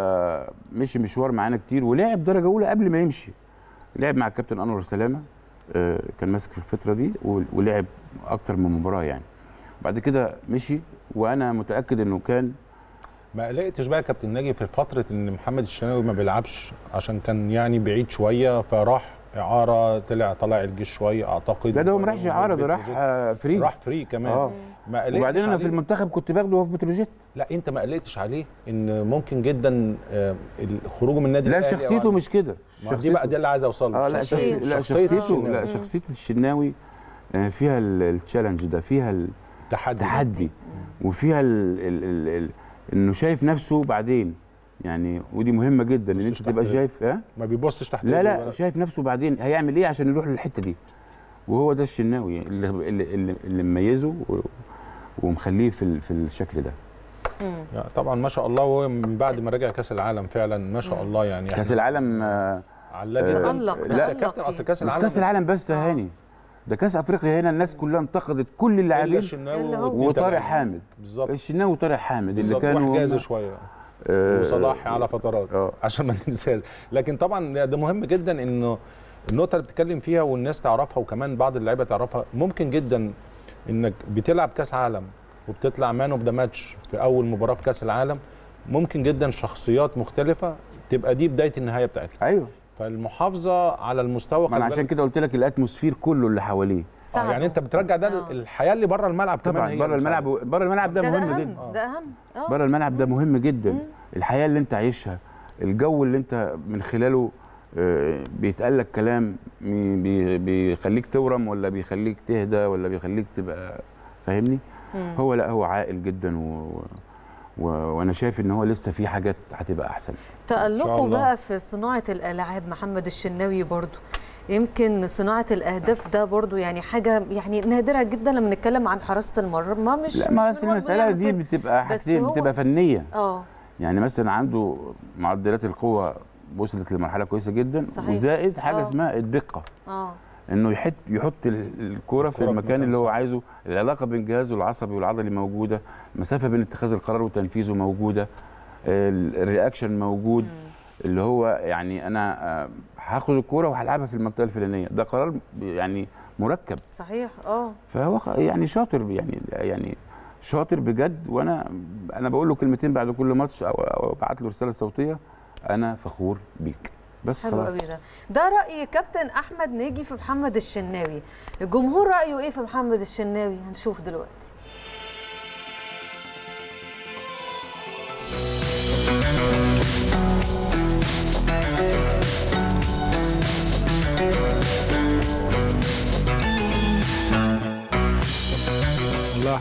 Speaker 3: مشي مشوار معانا كتير ولعب درجه اولى قبل ما يمشي لعب مع الكابتن انور سلامه آه كان ماسك في الفتره دي و- ولعب اكتر من مباراه يعني بعد كده مشي وانا متاكد انه كان
Speaker 2: ما قلقتش بقى يا كابتن ناجي في فتره ان محمد الشناوي ما بيلعبش عشان كان يعني بعيد شويه فراح اعاره طلع طلع الجيش شويه اعتقد
Speaker 3: لا ده هو ما راحش اعاره ده راح
Speaker 2: بتروجيت.
Speaker 3: آه، فري
Speaker 2: راح فري كمان
Speaker 3: اه
Speaker 2: ما قلقتش
Speaker 3: وبعدين انا
Speaker 2: عليه.
Speaker 3: في المنتخب كنت باخده وهو في بتروجيت
Speaker 2: لا انت ما قلقتش عليه ان ممكن جدا آه، خروجه من النادي
Speaker 3: لا
Speaker 2: الأهلي أو
Speaker 3: شخصيته
Speaker 2: عن-
Speaker 3: مش كده
Speaker 2: ما دي بقى دي اللي عايز اوصل له
Speaker 3: اه لا
Speaker 1: شخصية.
Speaker 3: شخصيته لا
Speaker 2: شخصية
Speaker 3: شخصيته
Speaker 2: الشناوي.
Speaker 3: لا شخصيه الشناوي آه، فيها ال- التشالنج ده فيها
Speaker 2: تحدي
Speaker 3: التحدي وفيها ال ال ال ال انه شايف نفسه بعدين يعني ودي مهمه جدا ان
Speaker 2: بصش
Speaker 3: انت
Speaker 2: تحت
Speaker 3: تبقى
Speaker 2: رجله.
Speaker 3: شايف ها
Speaker 2: ما بيبصش تحت
Speaker 3: لا
Speaker 2: رجله
Speaker 3: لا
Speaker 2: ولا-
Speaker 3: شايف نفسه بعدين هيعمل ايه عشان يروح للحته دي وهو ده الشناوي اللي اللي, اللي, اللي مميزه و- ومخليه في ال- في الشكل ده
Speaker 1: مم.
Speaker 2: يعني طبعا ما شاء الله هو من بعد ما رجع كاس العالم فعلا ما شاء الله يعني
Speaker 3: كاس
Speaker 2: إحنا
Speaker 3: العالم آه،
Speaker 2: علاه
Speaker 3: آه،
Speaker 2: جدا
Speaker 1: تألق-
Speaker 2: لا
Speaker 1: تألق
Speaker 2: كابتن
Speaker 1: فيه.
Speaker 2: اصل كاس
Speaker 3: مش
Speaker 2: العالم
Speaker 3: كاس العالم بس
Speaker 1: آه.
Speaker 3: يا هاني ده كاس افريقيا هنا الناس كلها انتقدت كل
Speaker 2: الا
Speaker 3: اللاعبين
Speaker 2: الشناوي
Speaker 1: اللي هو-
Speaker 2: والاتنين
Speaker 3: وطارق
Speaker 2: تبعهم.
Speaker 3: حامد
Speaker 2: بالظبط
Speaker 3: الشناوي وطارق حامد اللي
Speaker 2: بالظبط
Speaker 3: كانوا
Speaker 2: وحجازي
Speaker 3: هم-
Speaker 2: شويه
Speaker 3: آه،
Speaker 2: وصلاح على فترات
Speaker 3: اه
Speaker 2: عشان ما ننساش لكن طبعا ده مهم جدا انه النقطه اللي بتتكلم فيها والناس تعرفها وكمان بعض اللعيبه تعرفها ممكن جدا انك بتلعب كاس عالم وبتطلع مان اوف ذا ماتش في اول مباراه في كاس العالم ممكن جدا شخصيات مختلفه تبقى دي بدايه النهايه بتاعتها
Speaker 3: ايوه
Speaker 2: فالمحافظه على المستوى
Speaker 3: ما انا
Speaker 2: خلي
Speaker 3: عشان
Speaker 2: بالك-
Speaker 3: كده قلت لك الاتموسفير كله اللي حواليه
Speaker 2: آه
Speaker 1: ساعده.
Speaker 2: يعني انت بترجع ده
Speaker 1: آه.
Speaker 2: الحياه اللي بره الملعب كمان
Speaker 3: طبعا
Speaker 2: هي
Speaker 3: بره
Speaker 2: اللي
Speaker 3: الملعب
Speaker 2: بتساعدك.
Speaker 3: بره الملعب ده,
Speaker 1: ده,
Speaker 3: مهم
Speaker 1: اهم
Speaker 3: جدا
Speaker 1: ده اهم اه
Speaker 3: بره الملعب ده مهم جدا الحياه اللي انت عايشها الجو اللي انت من خلاله آه، بيتقال لك كلام بي- بي- بيخليك تورم ولا بيخليك تهدى ولا بيخليك تبقى فاهمني
Speaker 1: مم.
Speaker 3: هو لا هو عاقل جدا و... و... وانا شايف ان هو لسه في حاجات هتبقى احسن
Speaker 1: تألقه
Speaker 2: الله.
Speaker 1: بقى في صناعة الألعاب محمد الشناوي برضو يمكن صناعة الأهداف ده برضو يعني حاجة يعني نادرة جدا لما نتكلم عن حراسة المرمى مش
Speaker 3: لا ما
Speaker 1: مش
Speaker 3: أصل
Speaker 1: من وقت
Speaker 3: المساله
Speaker 1: بيعمل
Speaker 3: دي
Speaker 1: كده.
Speaker 3: بتبقى
Speaker 1: بس
Speaker 3: حاجتين
Speaker 1: هو-
Speaker 3: بتبقى فنيه
Speaker 1: اه
Speaker 3: يعني مثلا عنده معدلات القوه وصلت لمرحله كويسه جدا
Speaker 1: صحيح.
Speaker 3: وزائد حاجه
Speaker 1: آه.
Speaker 3: اسمها الدقه
Speaker 1: اه
Speaker 3: انه يحط يحط ال- الكوره في
Speaker 2: الكرة في
Speaker 3: المكان
Speaker 2: مكان
Speaker 3: اللي هو
Speaker 2: صح.
Speaker 3: عايزه العلاقه بين جهازه العصبي والعضلي موجوده المسافه بين اتخاذ القرار وتنفيذه موجوده ال- الرياكشن موجود اللي هو يعني انا آه، هاخد الكوره وهلعبها في المنطقه الفلانيه ده قرار ب- يعني مركب
Speaker 1: صحيح اه
Speaker 3: فهو خ- يعني شاطر يعني يعني شاطر بجد وانا انا بقول له كلمتين بعد كل ماتش او, أو ابعت له رساله صوتيه انا فخور بيك بس
Speaker 1: حلو
Speaker 3: خلاص
Speaker 1: قوي ده ده رأي كابتن أحمد ناجي في محمد الشناوي الجمهور رأيه إيه في محمد الشناوي هنشوف دلوقتي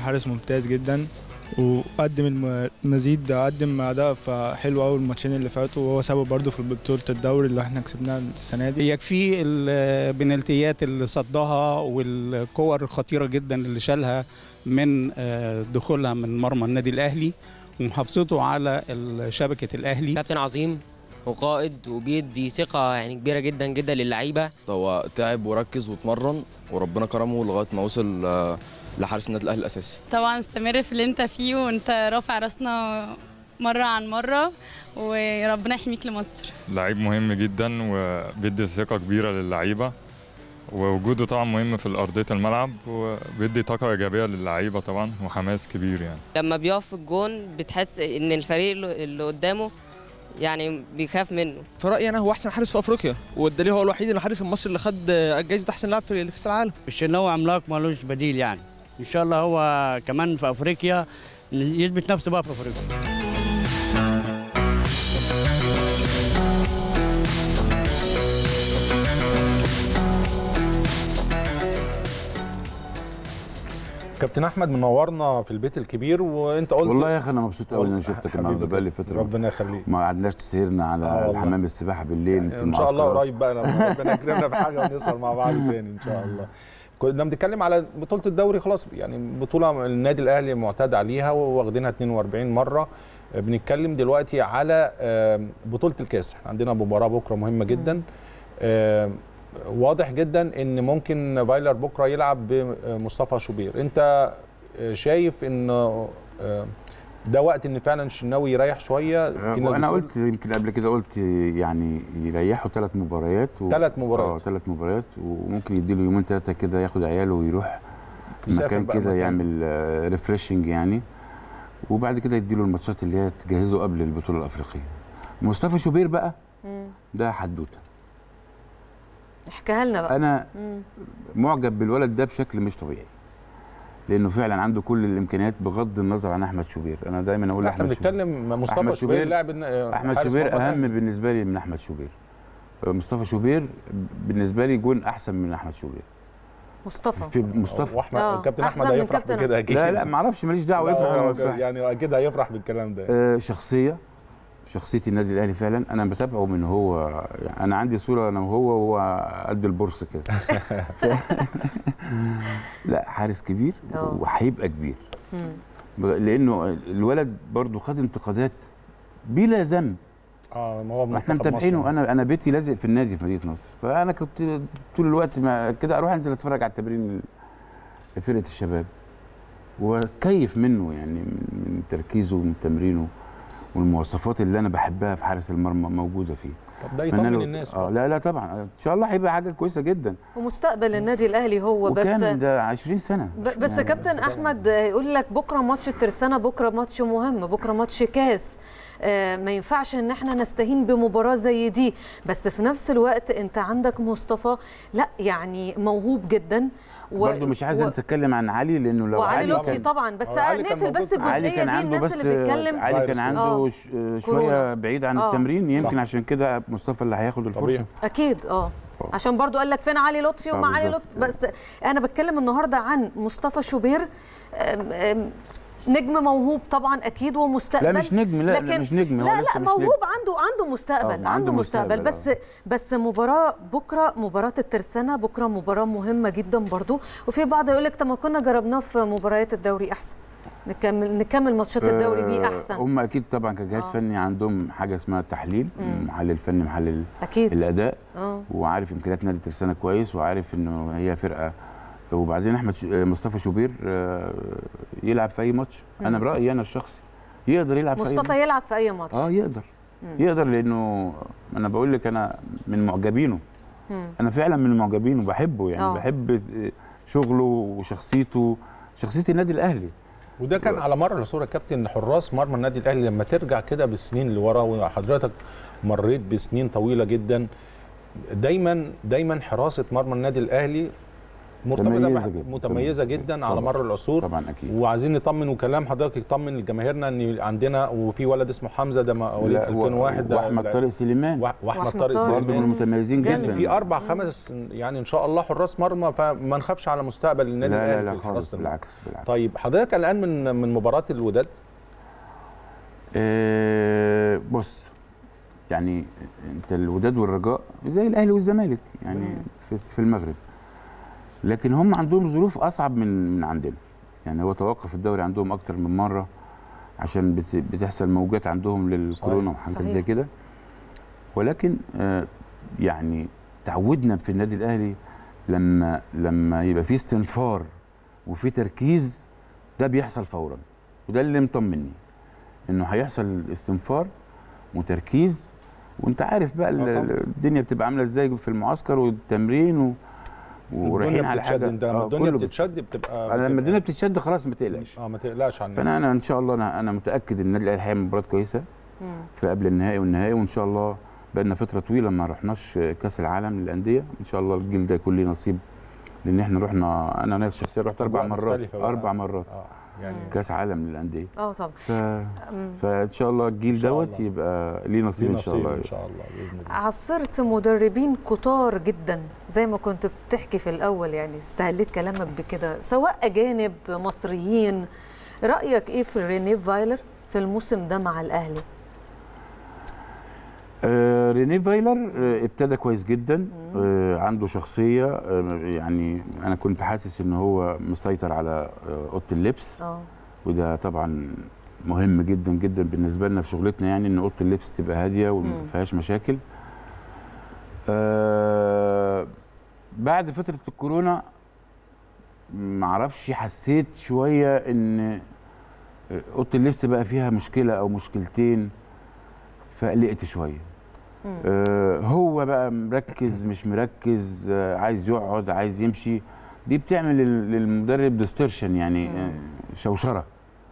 Speaker 5: حارس ممتاز جدا وقدم الم- المزيد قدم اداء حلو قوي الماتشين اللي فاتوا وهو سبب برضه في بطوله الدوري اللي احنا كسبناها السنه دي
Speaker 6: يكفي البنالتيات اللي صدها والكور الخطيره جدا اللي شالها من آه، دخولها من مرمى النادي الاهلي ومحافظته على ال- شبكه الاهلي
Speaker 7: كابتن عظيم وقائد وبيدي ثقة يعني كبيرة جدا جدا للعيبة
Speaker 8: هو تعب وركز واتمرن وربنا كرمه لغايه ما وصل آه، لحارس النادي الاهلي الاساسي
Speaker 9: طبعا استمر في اللي انت فيه وانت رافع راسنا مرة عن مرة وربنا يحميك لمصر
Speaker 10: لعيب مهم جدا وبيدي ثقة كبيرة للعيبة ووجوده طبعا مهم في أرضية الملعب وبيدي طاقة إيجابية للعيبة طبعا وحماس كبير يعني
Speaker 7: لما بيقف في الجون بتحس ان الفريق اللي اللي قدامه يعني بيخاف منه
Speaker 11: في رايي انا هو احسن حارس في افريقيا والدليل هو الوحيد الحارس المصري اللي خد جائزه احسن لاعب في كاس العالم
Speaker 12: الشناوي عملاق مالوش بديل يعني ان شاء الله هو كمان في افريقيا يثبت نفسه بقى في افريقيا
Speaker 2: كابتن احمد منورنا في البيت الكبير وانت قلت
Speaker 3: والله يا اخي انا مبسوط قوي ان انا شفتك
Speaker 2: حبيبي
Speaker 3: النهارده بقالي
Speaker 2: كده.
Speaker 3: فتره
Speaker 2: ربنا يخليك
Speaker 3: ما قعدناش تسهرنا
Speaker 2: آه
Speaker 3: على
Speaker 2: والله.
Speaker 3: حمام السباحه بالليل في
Speaker 2: ان شاء الله
Speaker 3: المعسكرات.
Speaker 2: قريب بقى لما ربنا يكرمنا بحاجه ونسهر مع بعض تاني ان شاء الله كنا بنتكلم على بطوله الدوري خلاص يعني بطوله النادي الاهلي معتاد عليها واخدينها 42 مره بنتكلم دلوقتي على آم، بطوله الكاس إحنا عندنا مباراه بكره مهمه جدا آم، واضح جدا ان ممكن فايلر بكره يلعب بمصطفى شوبير انت آه، شايف ان آه، ده وقت ان فعلا الشناوي يريح شويه في ناس
Speaker 3: انا
Speaker 2: بتقول-
Speaker 3: قلت يمكن قبل كده قلت يعني يريحوا ثلاث مباريات و...
Speaker 2: ثلاث مباريات.
Speaker 3: اه ثلاث مباريات وممكن يديله يومين ثلاثه كده ياخد عياله ويروح
Speaker 2: يسافر
Speaker 3: مكان
Speaker 2: بقى
Speaker 3: كده
Speaker 2: مكان.
Speaker 3: يعمل ريفريشنج يعني وبعد كده يديله الماتشات اللي هي تجهزه قبل البطوله الافريقيه مصطفى شوبير بقى ده حدوته
Speaker 1: احكيها لنا بقى
Speaker 3: انا
Speaker 1: مم.
Speaker 3: معجب بالولد ده بشكل مش طبيعي لانه فعلا عنده كل الامكانيات بغض النظر عن احمد شوبير انا دايما اقول
Speaker 2: لا، احنا
Speaker 3: لاحمد شوبير
Speaker 2: بنتكلم مصطفى
Speaker 3: أحمد
Speaker 2: شوبير
Speaker 3: شوبير-
Speaker 2: لاعب إن-
Speaker 3: احمد
Speaker 2: حارس
Speaker 3: شوبير
Speaker 2: مرمى
Speaker 3: اهم
Speaker 2: تاني.
Speaker 3: بالنسبه لي من احمد شوبير مصطفى شوبير بالنسبه لي جون احسن من احمد شوبير
Speaker 1: مصطفى
Speaker 3: في مصطفى
Speaker 2: واحمد
Speaker 1: آه،
Speaker 2: كابتن احمد
Speaker 1: أحسن من
Speaker 2: هيفرح
Speaker 1: كابتن
Speaker 2: بكده اكيد
Speaker 3: لا لا ما اعرفش ماليش دعوه
Speaker 2: لا،
Speaker 3: يفرح ولا ما
Speaker 2: هو
Speaker 3: يفرحش
Speaker 2: يعني اكيد هيفرح بالكلام ده
Speaker 3: آه، شخصيه شخصيه النادي الاهلي فعلا انا بتابعه من هو يعني انا عندي صوره انا وهو وهو قد البورصه كده لا حارس كبير
Speaker 1: آه.
Speaker 3: وهيبقى كبير
Speaker 1: مم.
Speaker 3: لانه الولد برضو خد انتقادات بلا ذنب
Speaker 2: اه ما هو
Speaker 3: ما احنا
Speaker 2: منتخب
Speaker 3: متابعينه
Speaker 2: مصر.
Speaker 3: انا انا بيتي لازق في النادي في مدينه نصر فانا كنت طول الوقت ما كده اروح انزل اتفرج على التمرين فرقه الشباب وكيف منه يعني من من تركيزه ومن تمرينه والمواصفات اللي انا بحبها في حارس المرمى موجوده فيه
Speaker 2: طب ده
Speaker 3: أتمنى
Speaker 2: يطمن
Speaker 3: له-
Speaker 2: الناس
Speaker 3: اه لا لا طبعا ان شاء الله هيبقى حاجه كويسه جدا
Speaker 1: ومستقبل النادي الاهلي هو بس
Speaker 3: وكان ده 20 سنه
Speaker 1: ب- بس
Speaker 3: يعني
Speaker 1: كابتن احمد يقول لك بكره ماتش الترسانه بكره ماتش مهم بكره ماتش كاس آه، ما ينفعش ان احنا نستهين بمباراه زي دي بس في نفس الوقت انت عندك مصطفى لا يعني موهوب جدا و-
Speaker 3: برضه مش عايز
Speaker 1: و-
Speaker 3: انسى اتكلم عن علي لانه لو
Speaker 1: وعلي
Speaker 3: علي
Speaker 1: لطفي
Speaker 3: كان-
Speaker 1: طبعا بس
Speaker 2: هو علي كان
Speaker 1: نقفل بس
Speaker 2: موجود.
Speaker 3: علي
Speaker 1: الجزئيه
Speaker 3: كان
Speaker 1: دي
Speaker 3: عنده
Speaker 1: الناس
Speaker 3: بس
Speaker 1: اللي بتتكلم
Speaker 3: علي كان
Speaker 2: فيروس
Speaker 3: عنده
Speaker 1: آه.
Speaker 3: ش- شويه
Speaker 1: كورونا.
Speaker 3: بعيد عن
Speaker 1: آه.
Speaker 3: التمرين يمكن
Speaker 2: صح.
Speaker 3: عشان كده مصطفى اللي هياخد الفرصه
Speaker 2: طبيعي.
Speaker 1: اكيد اه
Speaker 3: آه.
Speaker 1: عشان برضو قال لك فين علي لطفي
Speaker 3: آه،
Speaker 1: وما علي
Speaker 3: بالظبط.
Speaker 1: لطفي بس انا بتكلم النهارده عن مصطفى شوبير أم- أم، نجم موهوب طبعا اكيد ومستقبل
Speaker 3: لا مش نجم لا, لا
Speaker 1: لكن
Speaker 3: مش نجم هو
Speaker 1: لا
Speaker 3: لسه
Speaker 1: لا
Speaker 3: مش
Speaker 1: موهوب
Speaker 3: نجم.
Speaker 1: عنده عنده مستقبل
Speaker 3: آه،
Speaker 1: عنده,
Speaker 3: عنده
Speaker 1: مستقبل,
Speaker 3: مستقبل،
Speaker 1: بس بس مباراه بكره مباراه الترسانه بكره مباراه مهمه جدا برضو وفي بعض يقول لك طب ما كنا جربناه في مباريات الدوري احسن نكمل نكمل ماتشات الدوري بيه
Speaker 3: آه،
Speaker 1: احسن
Speaker 3: هم اكيد طبعا كجهاز
Speaker 1: آه.
Speaker 3: فني عندهم حاجه اسمها تحليل
Speaker 1: مم.
Speaker 3: محلل فني محلل
Speaker 1: اكيد
Speaker 3: الاداء
Speaker 1: اه
Speaker 3: وعارف امكانيات نادي ترسانه كويس وعارف انه هي فرقه وبعدين احمد ش... آه، مصطفى شوبير آه، يلعب في اي ماتش انا
Speaker 1: مم.
Speaker 3: برايي انا الشخصي يقدر يلعب في اي
Speaker 1: مصطفى
Speaker 3: ماتش
Speaker 1: يلعب في اي ماتش
Speaker 3: اه يقدر
Speaker 1: مم.
Speaker 3: يقدر لانه انا بقول لك انا من معجبينه
Speaker 1: مم.
Speaker 3: انا فعلا من معجبينه وبحبه يعني
Speaker 1: آه.
Speaker 3: بحب شغله وشخصيته شخصيه النادي الاهلي
Speaker 2: وده كان على مر الصوره كابتن حراس مرمى النادي الاهلي لما ترجع كده بالسنين اللي ورا وحضرتك مريت بسنين طويله جدا دايما دايما حراسه مرمى النادي الاهلي مرتبطه
Speaker 3: متميزة
Speaker 2: بح-
Speaker 3: جدا.
Speaker 2: متميزه جدا على
Speaker 3: طبعاً.
Speaker 2: مر العصور
Speaker 3: طبعا اكيد
Speaker 2: وعايزين نطمن وكلام حضرتك يطمن لجماهيرنا ان عندنا وفي ولد اسمه حمزه ده مواليد
Speaker 3: لا، و-
Speaker 2: 2001 ده
Speaker 3: واحمد
Speaker 2: ده-
Speaker 3: طارق سليمان
Speaker 2: وأح- واحمد
Speaker 1: وأحمد
Speaker 2: طارق
Speaker 1: طارق.
Speaker 3: برضه من
Speaker 2: سليمان
Speaker 3: المتميزين
Speaker 2: يعني
Speaker 3: جدا
Speaker 2: في اربع خمس يعني ان شاء الله حراس مرمى فما نخافش على مستقبل
Speaker 3: لا
Speaker 2: النادي
Speaker 3: لا
Speaker 2: الاهلي
Speaker 3: لا
Speaker 2: في
Speaker 3: خالص
Speaker 2: حراسة المرمى.
Speaker 3: بالعكس بالعكس
Speaker 2: طيب حضرتك الان من من مباراه الوداد
Speaker 3: آه بص يعني انت الوداد والرجاء زي الاهلي والزمالك يعني في, في المغرب لكن هم عندهم ظروف اصعب من من عندنا يعني هو توقف الدوري عندهم اكتر من مره عشان بت بتحصل موجات عندهم للكورونا وحاجات
Speaker 1: صحيح.
Speaker 3: زي كده ولكن آه يعني تعودنا في النادي الاهلي لما لما يبقى في استنفار وفي تركيز ده بيحصل فورا وده اللي مطمني انه هيحصل استنفار وتركيز وانت عارف بقى ال-
Speaker 2: آه طبعاً.
Speaker 3: الدنيا بتبقى عامله ازاي في المعسكر والتمرين و... ورايحين
Speaker 2: الدنيا
Speaker 3: على
Speaker 2: بتتشد
Speaker 3: حاجه
Speaker 2: انت لما
Speaker 3: آه،
Speaker 2: الدنيا
Speaker 3: كله بت-
Speaker 2: بتتشد بتبقى
Speaker 3: أنا لما
Speaker 2: بتبقى-
Speaker 3: الدنيا بتتشد خلاص ما تقلقش
Speaker 2: اه ما تقلقش عن
Speaker 3: فانا انا ان شاء الله انا انا متاكد ان النادي الاهلي هيعمل مباراه كويسه في قبل النهائي والنهائي وان شاء الله بقالنا فتره طويله ما رحناش كاس العالم للانديه ان شاء الله الجيل ده يكون ليه نصيب لان احنا رحنا انا نفسي شخصيا رحت اربع
Speaker 2: أجواء
Speaker 3: مرات
Speaker 2: مختلفة بقى.
Speaker 3: اربع مرات
Speaker 2: اه يعني
Speaker 3: كاس عالم للانديه
Speaker 1: اه طبعا
Speaker 3: ف...
Speaker 1: أم،
Speaker 3: فان شاء الله الجيل
Speaker 2: إن شاء
Speaker 3: دوت
Speaker 2: الله.
Speaker 3: يبقى ليه نصيب
Speaker 2: ليه
Speaker 3: ان شاء
Speaker 2: نصيب
Speaker 3: الله
Speaker 2: ان شاء الله باذن الله
Speaker 1: عصرت مدربين كتار جدا زي ما كنت بتحكي في الاول يعني استهليت كلامك بكده سواء اجانب مصريين رايك ايه في ريني فايلر في الموسم ده مع الاهلي
Speaker 3: آه ريني فايلر آه ابتدى كويس جدا آه عنده شخصيه آه يعني انا كنت حاسس ان هو مسيطر على آه اوضه اللبس
Speaker 1: اه
Speaker 3: وده طبعا مهم جدا جدا بالنسبه لنا في شغلتنا يعني ان اوضه اللبس تبقى هاديه وما
Speaker 1: مم.
Speaker 3: فيهاش مشاكل آه بعد فتره الكورونا معرفش حسيت شويه ان اوضه اللبس بقى فيها مشكله او مشكلتين فقلقت شويه
Speaker 1: مم.
Speaker 3: آه هو بقى مركز مش مركز آه عايز يقعد عايز يمشي دي بتعمل لل- للمدرب ديسترشن يعني
Speaker 1: مم.
Speaker 3: آه شوشره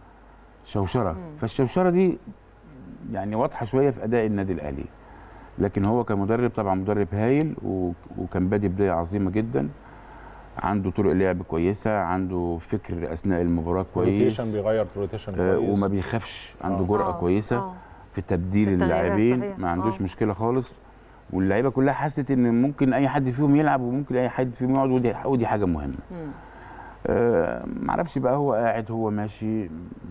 Speaker 3: شوشره
Speaker 1: مم.
Speaker 3: فالشوشره دي يعني واضحه شويه في اداء النادي الاهلي لكن هو كمدرب طبعا مدرب هايل و- وكان بادي بدايه عظيمه جدا عنده طرق لعب كويسه عنده فكر اثناء المباراه كويس
Speaker 2: روتيشن بيغير روتيشن
Speaker 3: آه
Speaker 2: كويس
Speaker 3: وما بيخافش عنده
Speaker 2: آه.
Speaker 3: جرأه
Speaker 1: آه،
Speaker 3: كويسه
Speaker 1: آه.
Speaker 3: في تبديل
Speaker 1: في التغييرات،
Speaker 3: اللاعبين
Speaker 1: صحيح.
Speaker 3: ما عندوش
Speaker 1: آه.
Speaker 3: مشكله خالص واللعيبه كلها حست ان ممكن اي حد فيهم يلعب وممكن اي حد فيهم يقعد ودي, ودي حاجه مهمه
Speaker 1: مم.
Speaker 3: آه معرفش بقى هو قاعد هو ماشي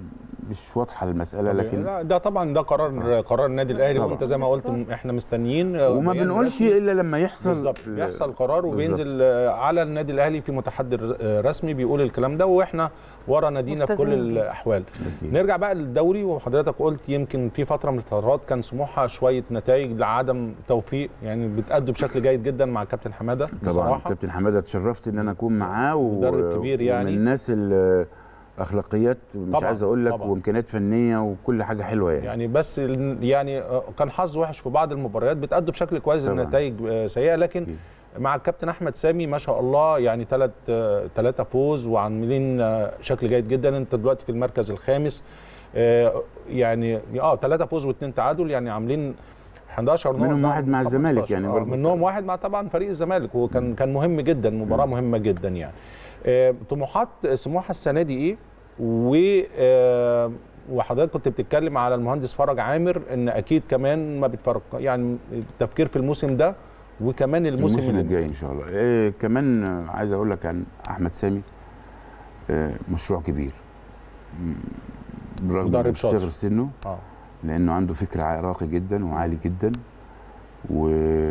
Speaker 3: مش واضحه المساله لكن
Speaker 2: لا ده طبعا ده قرار قرار النادي الاهلي
Speaker 3: طبعاً.
Speaker 2: وانت زي ما قلت م- احنا مستنيين آه،
Speaker 3: وما
Speaker 2: بيان
Speaker 3: بنقولش
Speaker 2: رسمي.
Speaker 3: الا لما يحصل
Speaker 2: بالظبط
Speaker 3: ال-
Speaker 2: بيحصل قرار
Speaker 3: بالظبط.
Speaker 2: وبينزل آه، على النادي الاهلي في متحدث آه، رسمي بيقول الكلام ده واحنا ورا نادينا في كل
Speaker 1: ملتزمين بيه.
Speaker 2: الاحوال
Speaker 3: أكيد.
Speaker 2: نرجع بقى للدوري وحضرتك قلت يمكن في فتره من الفترات كان سموحه شويه نتائج لعدم توفيق يعني بتأدوا بشكل جيد جدا مع كابتن حماده
Speaker 3: طبعا
Speaker 2: بصراحه
Speaker 3: كابتن حماده اتشرفت ان انا اكون معاه و...
Speaker 2: مدرب كبير يعني.
Speaker 3: ومن الناس اللي اخلاقيات مش
Speaker 2: طبعاً،
Speaker 3: عايز اقول لك
Speaker 2: طبعاً.
Speaker 3: وامكانيات فنيه وكل حاجه حلوه يعني,
Speaker 2: يعني بس ال- يعني آه، كان حظ وحش في بعض المباريات بتأدوا بشكل كويس
Speaker 3: طبعاً.
Speaker 2: النتائج آه، سيئه لكن
Speaker 3: أكيد.
Speaker 2: مع الكابتن احمد سامي ما شاء الله يعني ثلاث ثلاثه فوز وعاملين آه، شكل جيد جدا انت دلوقتي في المركز الخامس آه، يعني اه ثلاثه فوز واثنين تعادل يعني عاملين 11 نقطه
Speaker 3: منهم واحد مع الزمالك
Speaker 2: 15.
Speaker 3: يعني
Speaker 2: آه
Speaker 3: برضه.
Speaker 2: منهم واحد مع طبعا فريق الزمالك وكان كان مهم جدا مباراه مهمه جدا يعني آه، طموحات سموحه السنه دي ايه و آه، وحضرتك كنت بتتكلم على المهندس فرج عامر ان اكيد كمان ما بيتفرق يعني التفكير في الموسم ده وكمان الموسم,
Speaker 3: الموسم الجاي ان شاء الله إيه كمان آه، عايز اقول لك عن احمد سامي آه مشروع كبير م- بالرغم
Speaker 2: مدرب
Speaker 3: من
Speaker 2: شاطر.
Speaker 3: صغر سنه
Speaker 2: اه
Speaker 3: لانه عنده فكر راقي جدا وعالي جدا و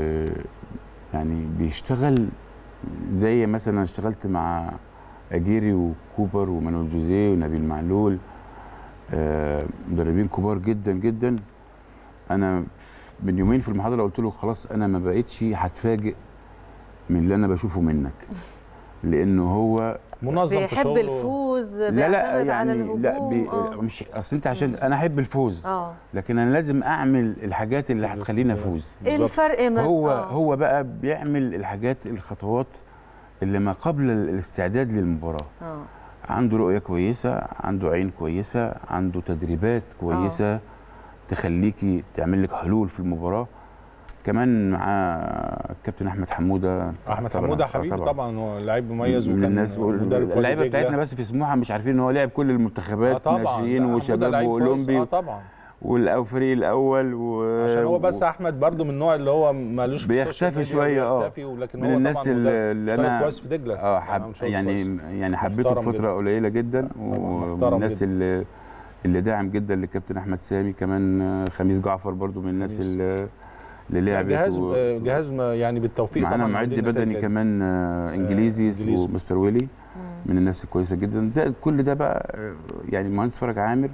Speaker 3: يعني بيشتغل زي مثلا اشتغلت مع اجيري وكوبر ومانويل جوزيه ونبيل معلول آه، مدربين كبار جدا جدا انا من يومين في المحاضره قلت له خلاص انا ما بقتش هتفاجئ من اللي انا بشوفه منك لانه هو
Speaker 2: منظم في
Speaker 1: بيحب
Speaker 2: شغله
Speaker 1: الفوز
Speaker 3: لا لا
Speaker 1: بيعتمد على
Speaker 3: يعني
Speaker 1: الهجوم
Speaker 3: لا بي
Speaker 1: آه.
Speaker 3: مش اصل انت عشان انا احب الفوز
Speaker 1: اه
Speaker 3: لكن انا لازم اعمل الحاجات اللي هتخليني افوز
Speaker 1: ايه الفرق ما
Speaker 3: هو
Speaker 1: آه.
Speaker 3: هو بقى بيعمل الحاجات الخطوات اللي ما قبل الاستعداد للمباراه
Speaker 1: اه
Speaker 3: عنده رؤيه كويسه عنده عين كويسه عنده تدريبات كويسه تخليكي تعمل لك حلول في المباراه كمان معاه الكابتن احمد حموده
Speaker 2: احمد
Speaker 3: طبعاً.
Speaker 2: حموده
Speaker 3: آه
Speaker 2: حبيبي طبعا هو لعيب مميز
Speaker 3: من
Speaker 2: وكان
Speaker 3: الناس
Speaker 2: مدرب في
Speaker 3: اللعيبه
Speaker 2: وادي دجلة.
Speaker 3: بتاعتنا بس في سموحه مش عارفين ان هو لعب كل
Speaker 2: آه
Speaker 3: المنتخبات
Speaker 2: طبعا
Speaker 3: ناشئين
Speaker 2: لا، حمودة
Speaker 3: وشباب
Speaker 2: لعيب كويس.
Speaker 3: واولمبي
Speaker 2: اه طبعا
Speaker 3: والفريق الاول و...
Speaker 2: عشان هو بس احمد برضو من النوع اللي هو مالوش في السوشيال
Speaker 3: بيختفي
Speaker 2: ميديا
Speaker 3: شويه اه
Speaker 2: بيختفي ولكن
Speaker 3: من
Speaker 2: هو
Speaker 3: الناس
Speaker 2: طبعاً
Speaker 3: اللي,
Speaker 2: مدرب
Speaker 3: اللي
Speaker 2: اشتغل
Speaker 3: انا
Speaker 2: كويس في دجله
Speaker 3: اه
Speaker 2: يعني عامل
Speaker 3: حب
Speaker 2: شغل
Speaker 3: يعني
Speaker 2: كويس.
Speaker 3: يعني حبيته
Speaker 2: محترم
Speaker 3: فتره
Speaker 2: جداً.
Speaker 3: قليله جدا ومن
Speaker 2: محترم
Speaker 3: الناس
Speaker 2: جداً.
Speaker 3: اللي اللي داعم جدا للكابتن احمد سامي كمان آه، خميس جعفر برضو من الناس اللي اللي لعبت
Speaker 2: جهاز
Speaker 3: و-
Speaker 2: آه، جهاز ما- يعني بالتوفيق
Speaker 3: معانا
Speaker 2: طبعا
Speaker 3: معد
Speaker 2: عندنا
Speaker 3: بدني
Speaker 2: نتائج.
Speaker 3: كمان آه، انجليزي اسمه
Speaker 2: إنجليزي.
Speaker 3: مستر ويلي من الناس الكويسه جدا زائد كل ده بقى آه، يعني المهندس فرج عامر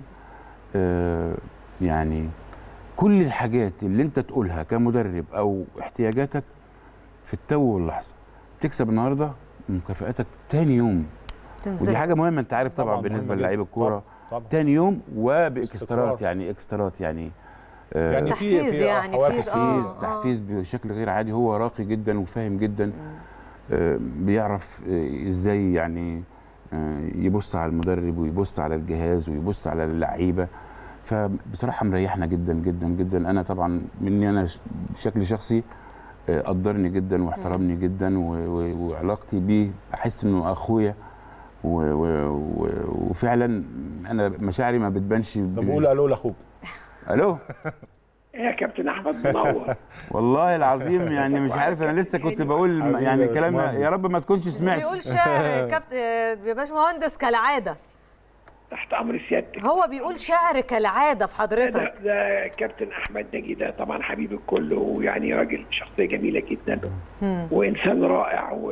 Speaker 3: آه، يعني كل الحاجات اللي انت تقولها كمدرب او احتياجاتك في التو واللحظه تكسب النهارده مكافئاتك تاني يوم
Speaker 1: تنزل.
Speaker 3: ودي حاجه مهمه انت عارف طبعا,
Speaker 2: طبعاً
Speaker 3: بالنسبه
Speaker 2: مهمة
Speaker 3: للعيبه
Speaker 2: جداً.
Speaker 3: الكوره
Speaker 2: طبعاً.
Speaker 3: تاني يوم وباكسترات
Speaker 2: استقرار.
Speaker 3: يعني اكسترات يعني آه،
Speaker 2: يعني في
Speaker 1: تحفيز
Speaker 2: في
Speaker 1: يعني
Speaker 2: حوافز
Speaker 1: في-
Speaker 2: في
Speaker 1: آه.
Speaker 3: تحفيز تحفيز بشكل غير عادي هو راقي جدا وفاهم جدا آه، بيعرف آه، ازاي يعني آه، يبص على المدرب ويبص على الجهاز ويبص على اللعيبه فبصراحه مريحنا جدا جدا جدا انا طبعا مني انا ش- بشكل شخصي آه، قدرني جدا واحترمني جدا و- و- وعلاقتي بيه احس انه اخويا و- و- و- وفعلا انا مشاعري ما بتبانش
Speaker 2: طب قول الو لاخوك
Speaker 3: الو
Speaker 13: يا كابتن احمد منور
Speaker 3: والله العظيم يعني مش عارف انا لسه كنت بقول
Speaker 2: حبيبي
Speaker 3: يعني
Speaker 2: يا
Speaker 3: كلام
Speaker 2: باشمهندس.
Speaker 3: يا رب ما تكونش سمعت
Speaker 1: بيقول شعر كابت... يا باشمهندس كالعاده
Speaker 13: تحت امر سيادتك
Speaker 1: هو بيقول شعر كالعاده في
Speaker 13: ده,
Speaker 1: حضرتك
Speaker 13: ده كابتن احمد ناجي ده طبعا حبيب الكل ويعني راجل شخصيه جميله جدا وانسان رائع و...